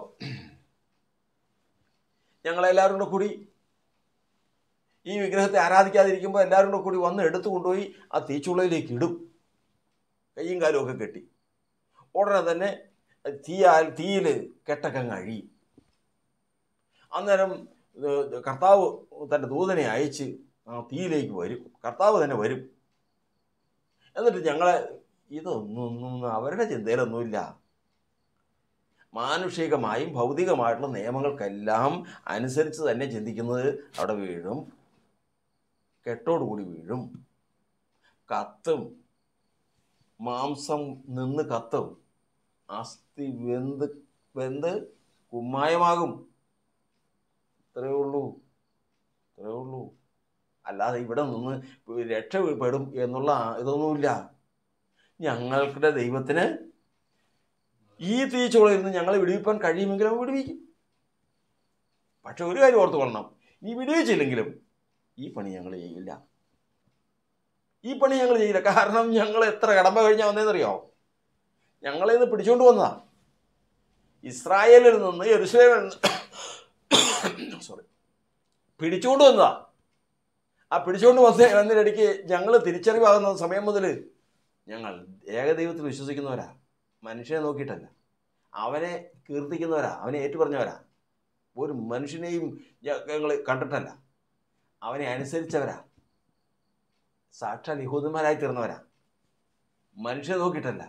ഞങ്ങളെല്ലാവരും കൂടെ കൂടി ഈ വിഗ്രഹത്തെ ആരാധിക്കാതിരിക്കുമ്പോൾ എല്ലാവരും കൂടെ കൂടി വന്ന് എടുത്തു കൊണ്ടുപോയി ആ തീച്ചുളയിലേക്ക് ഇടും കയ്യും കാലും ഒക്കെ കെട്ടി ഉടനെ തന്നെ തീയാൽ തീയിൽ കെട്ടൊക്കെ കഴിയും അന്നേരം ഇത് കർത്താവ് തൻ്റെ ദൂതനെ അയച്ച് ആ തീയിലേക്ക് വരും കർത്താവ് തന്നെ വരും എന്നിട്ട് ഞങ്ങളെ ഇതൊന്നും ഒന്നും അവരുടെ ചിന്തയിലൊന്നുമില്ല മാനുഷികമായും ഭൗതികമായിട്ടുള്ള നിയമങ്ങൾക്കെല്ലാം അനുസരിച്ച് തന്നെ ചിന്തിക്കുന്നത് അവിടെ വീഴും കെട്ടോടുകൂടി വീഴും കത്തും മാംസം നിന്ന് കത്തും അസ്ഥി വെന്ത് വെന്ത് കുമ്മായമാകും ഇത്രയേ ഉള്ളൂ ഇത്രയേ ഉള്ളൂ അല്ലാതെ ഇവിടെ നിന്ന് രക്ഷപ്പെടും എന്നുള്ള ഇതൊന്നുമില്ല ഞങ്ങളുടെ ദൈവത്തിന് ഈ തീച്ചുളയിൽ നിന്ന് ഞങ്ങളെ വിടുവിപ്പാൻ കഴിയുമെങ്കിൽ അവൻ വിടുവിക്കും പക്ഷെ ഒരു കാര്യം ഓർത്ത് കൊള്ളണം ഈ വിടുവിച്ചില്ലെങ്കിലും ഈ പണി ഞങ്ങൾ ചെയ്യില്ല ഈ പണി ഞങ്ങൾ ചെയ്യില്ല കാരണം ഞങ്ങൾ എത്ര കടമ്പ കഴിഞ്ഞാൽ വന്നതെന്നറിയോ ഞങ്ങളെ ഇന്ന് പിടിച്ചുകൊണ്ട് വന്നതാ ഇസ്രായേലിൽ നിന്ന് യെരുസലേമിൽ നിന്ന് സോറി പിടിച്ചുകൊണ്ട് വന്നതാ ആ പിടിച്ചുകൊണ്ട് വന്ന വന്നതിനിടയ്ക്ക് ഞങ്ങൾ തിരിച്ചറിവാകുന്ന സമയം മുതൽ ഞങ്ങൾ ഏകദൈവത്തിൽ വിശ്വസിക്കുന്നവരാ മനുഷ്യനെ നോക്കിയിട്ടല്ല അവനെ കീർത്തിക്കുന്നവരാ അവനെ ഏറ്റുപറഞ്ഞവരാ ഒരു മനുഷ്യനെയും ഞങ്ങൾ കണ്ടിട്ടല്ല അവനെ അനുസരിച്ചവരാ സാക്ഷാൽ യഹൂദന്മാരായി തീർന്നവരാ മനുഷ്യനെ നോക്കിയിട്ടല്ല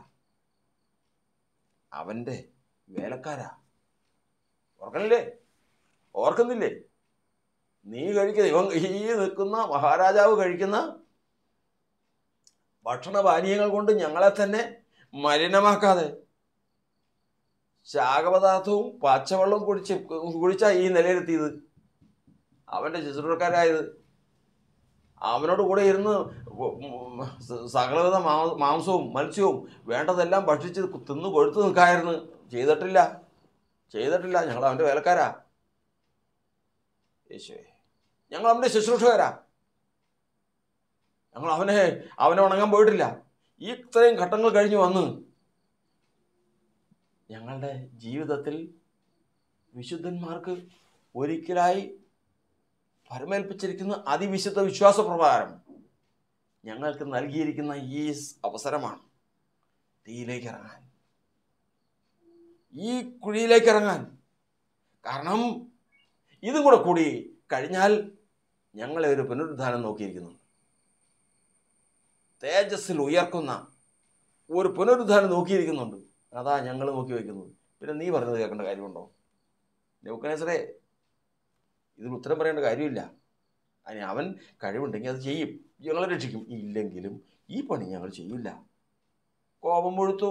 അവൻ്റെ വേലക്കാരാ ഓർക്കണില്ലേ ഓർക്കുന്നില്ലേ നീ കഴിക്കുന്ന ഇവൻ ഈ നിൽക്കുന്ന മഹാരാജാവ് കഴിക്കുന്ന ഭക്ഷണപാനീയങ്ങൾ കൊണ്ട് ഞങ്ങളെ തന്നെ മലിനമാക്കാതെ ശാഖപദാർത്ഥവും പച്ചവെള്ളവും കുടിച്ച് കുടിച്ചാ ഈ നിലയിലെത്തിയത് അവൻ്റെ ശുശ്രൂഷക്കാരായത് അവനോട് കൂടെ ഇരുന്ന് സകലവിധ മാ- മാംസവും മത്സ്യവും വേണ്ടതെല്ലാം ഭക്ഷിച്ച് തിന്നു കൊഴുത്ത് നിൽക്കായിരുന്നു ചെയ്തിട്ടില്ല ചെയ്തിട്ടില്ല ഞങ്ങൾ അവൻ്റെ വേലക്കാരാ യേശുവേ ഞങ്ങൾ അവൻ്റെ ശുശ്രൂഷകരാ ഞങ്ങൾ അവനെ അവനെ ഉണങ്ങാൻ പോയിട്ടില്ല ഈ ഇത്രയും ഘട്ടങ്ങൾ കഴിഞ്ഞ് വന്ന് ഞങ്ങളുടെ ജീവിതത്തിൽ വിശുദ്ധന്മാർക്ക് ഒരിക്കലായി പരമേൽപ്പിച്ചിരിക്കുന്ന അതിവിശുദ്ധ വിശ്വാസപ്രകാരം ഞങ്ങൾക്ക് നൽകിയിരിക്കുന്ന ഈ അവസരമാണ് തീയിലേക്ക് ഇറങ്ങാൻ ഈ കുഴിയിലേക്ക് ഇറങ്ങാൻ കാരണം ഇതും കൂടെ കൂടി കഴിഞ്ഞാൽ ഞങ്ങളെ ഒരു പുനരുദ്ധാനം നോക്കിയിരിക്കുന്നു തേജസ്സിൽ ഉയർക്കുന്ന ഒരു പുനരുദ്ധാനം നോക്കിയിരിക്കുന്നുണ്ട് അതാ ഞങ്ങൾ നോക്കി വയ്ക്കുന്നത് പിന്നെ നീ പറഞ്ഞത് കേൾക്കേണ്ട കാര്യമുണ്ടോ നെബുക്കനേസറേ ഇതിന് ഉത്തരം പറയേണ്ട കാര്യമില്ല അതിന് അവൻ കഴിവുണ്ടെങ്കിൽ അത് ചെയ്യും ഞങ്ങളെ രക്ഷിക്കും ഇല്ലെങ്കിലും ഈ പണി ഞങ്ങൾ ചെയ്യില്ല കോപം മുഴുത്തു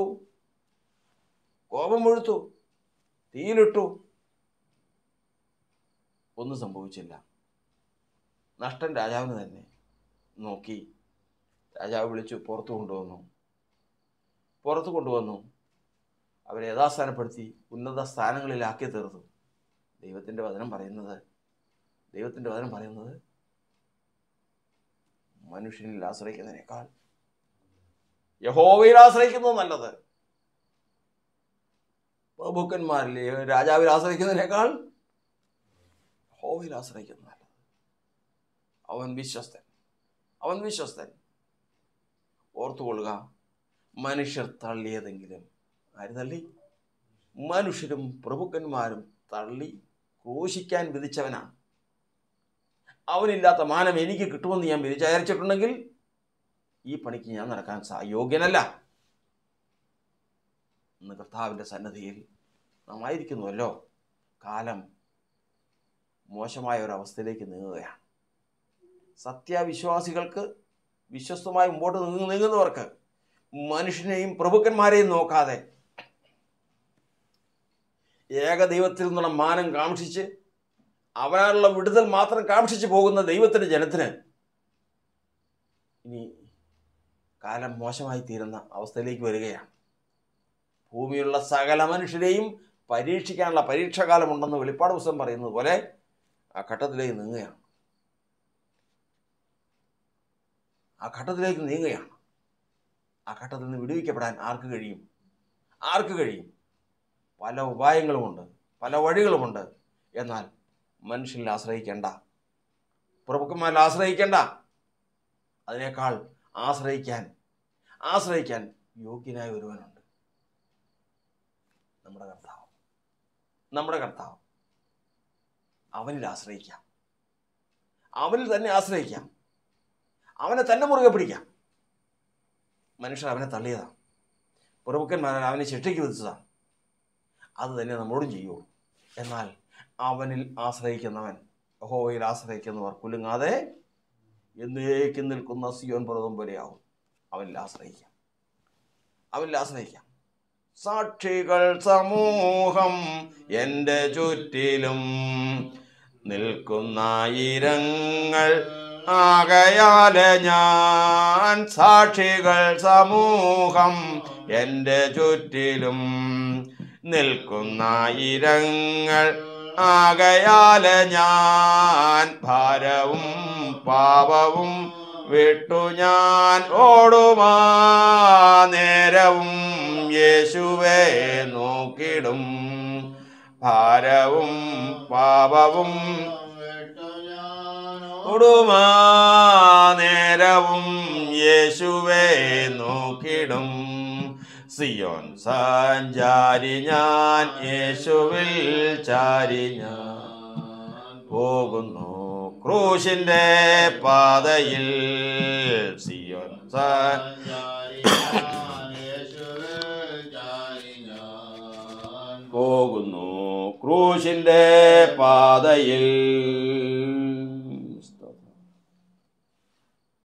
കോപം മുഴുത്തു തീയിലിട്ടു ഒന്നും സംഭവിച്ചില്ല നഷ്ടൻ രാജാവിന് തന്നെ നോക്കി രാജാവ് വിളിച്ചു പുറത്തു കൊണ്ടുവന്നു പുറത്ത് കൊണ്ടുവന്നു അവരെ യഥാസ്ഥാനപ്പെടുത്തി ഉന്നത സ്ഥാനങ്ങളിലാക്കി തീർത്തു ദൈവത്തിൻ്റെ വചനം പറയുന്നത് ദൈവത്തിൻ്റെ വചനം പറയുന്നത് മനുഷ്യനിൽ ആശ്രയിക്കുന്നതിനേക്കാൾ യഹോവയിൽ ആശ്രയിക്കുന്നത് നല്ലത് പ്രഭുക്കന്മാരിൽ രാജാവിൽ ആശ്രയിക്കുന്നതിനേക്കാൾ യഹോവയിൽ ആശ്രയിക്കുന്നത് നല്ലത് അവൻ വിശ്വസ്തൻ അവൻ വിശ്വസ്തൻ ഓർത്തുകൊള്ളുക മനുഷ്യർ തള്ളിയതെങ്കിലും ആര് തള്ളി മനുഷ്യരും പ്രഭുക്കന്മാരും തള്ളി ക്രൂശിക്കാൻ വിധിച്ചവനാണ് അവനില്ലാത്ത മാനം എനിക്ക് കിട്ടുമെന്ന് ഞാൻ വിചാരിച്ചിട്ടുണ്ടെങ്കിൽ ഈ പണിക്ക് ഞാൻ നടക്കാൻ സാ യോഗ്യനല്ല ഇന്ന് കർത്താവിൻ്റെ സന്നദ്ധിയിൽ നാം ആയിരിക്കുന്നുവല്ലോ കാലം മോശമായ ഒരവസ്ഥയിലേക്ക് നീങ്ങുകയാണ് സത്യവിശ്വാസികൾക്ക് വിശ്വസ്തമായി മുമ്പോട്ട് നീങ്ങ നീങ്ങുന്നവർക്ക് മനുഷ്യനെയും പ്രഭുക്കന്മാരെയും നോക്കാതെ ഏകദൈവത്തിൽ നിന്നുള്ള മാനം കാക്ഷിച്ച് അവനാലുള്ള വിടുതൽ മാത്രം കാക്ഷിച്ച് പോകുന്ന ദൈവത്തിൻ്റെ ജനത്തിന് ഇനി കാലം മോശമായി തീരുന്ന അവസ്ഥയിലേക്ക് വരികയാണ് ഭൂമിയിലുള്ള സകല മനുഷ്യരെയും പരീക്ഷിക്കാനുള്ള പരീക്ഷാകാലമുണ്ടെന്ന് വെളിപ്പാട് പുസ്തകം പറയുന്നത് പോലെ ആ ഘട്ടത്തിലേക്ക് നീങ്ങുകയാണ് ആ ഘട്ടത്തിലേക്ക് നീങ്ങുകയാണ് ആ ഘട്ടത്തിൽ നിന്ന് വിടുവിക്കപ്പെടാൻ ആർക്ക് കഴിയും ആർക്ക് കഴിയും പല ഉപായങ്ങളുമുണ്ട് പല വഴികളുമുണ്ട് എന്നാൽ മനുഷ്യനിൽ ആശ്രയിക്കേണ്ട പ്രഭുക്കന്മാരിൽ ആശ്രയിക്കേണ്ട അതിനേക്കാൾ ആശ്രയിക്കാൻ ആശ്രയിക്കാൻ യോഗ്യനായ ഒരുവനുണ്ട് നമ്മുടെ കർത്താവ് നമ്മുടെ കർത്താവ് അവനിൽ ആശ്രയിക്കാം അവനിൽ തന്നെ ആശ്രയിക്കാം അവനെ തന്നെ മുറുകെ പിടിക്കാം മനുഷ്യർ അവനെ തള്ളിയതാണ് പ്രഭുക്കന്മാർ അവനെ ശിക്ഷയ്ക്ക് വിധിച്ചതാണ് അത് തന്നെ നമ്മോടും ചെയ്യൂ എന്നാൽ അവനിൽ ആശ്രയിക്കുന്നവൻ യഹോവയിൽ ആശ്രയിക്കുന്നവർ കുലുങ്ങാതെ എന്നേക്കും നിൽക്കുന്ന സിയോൻ പർവ്വതം പോലെയാവും അവനിൽ ആശ്രയിക്കാം അവനിൽ ആശ്രയിക്കാം സാക്ഷികൾ സമൂഹം എൻ്റെ ചുറ്റിലും നിൽക്കുന്നായിരങ്ങൾ ആകയാല് ഞാൻ സാക്ഷികൾ സമൂഹം എൻ്റെ ചുറ്റിലും നിൽക്കുന്നായിരങ്ങൾ ആകയാല് ഞാൻ ഭാരവും പാപവും വിട്ടു ഞാൻ ഓടുമാ നേരവും യേശുവെ നോക്കിടും ഭാരവും പാപവും ഓടുമാ നേരവും യേശുവെ നോക്കിടും സിയോൻ സഞ്ചാരി ഞാൻ യേശുവിൽ ചാരി ഞാൻ പോകുന്നു ക്രൂശിന്റെ പാതയിൽ സിയോൻ സ പോകുന്നു ക്രൂശിന്റെ പാതയിൽ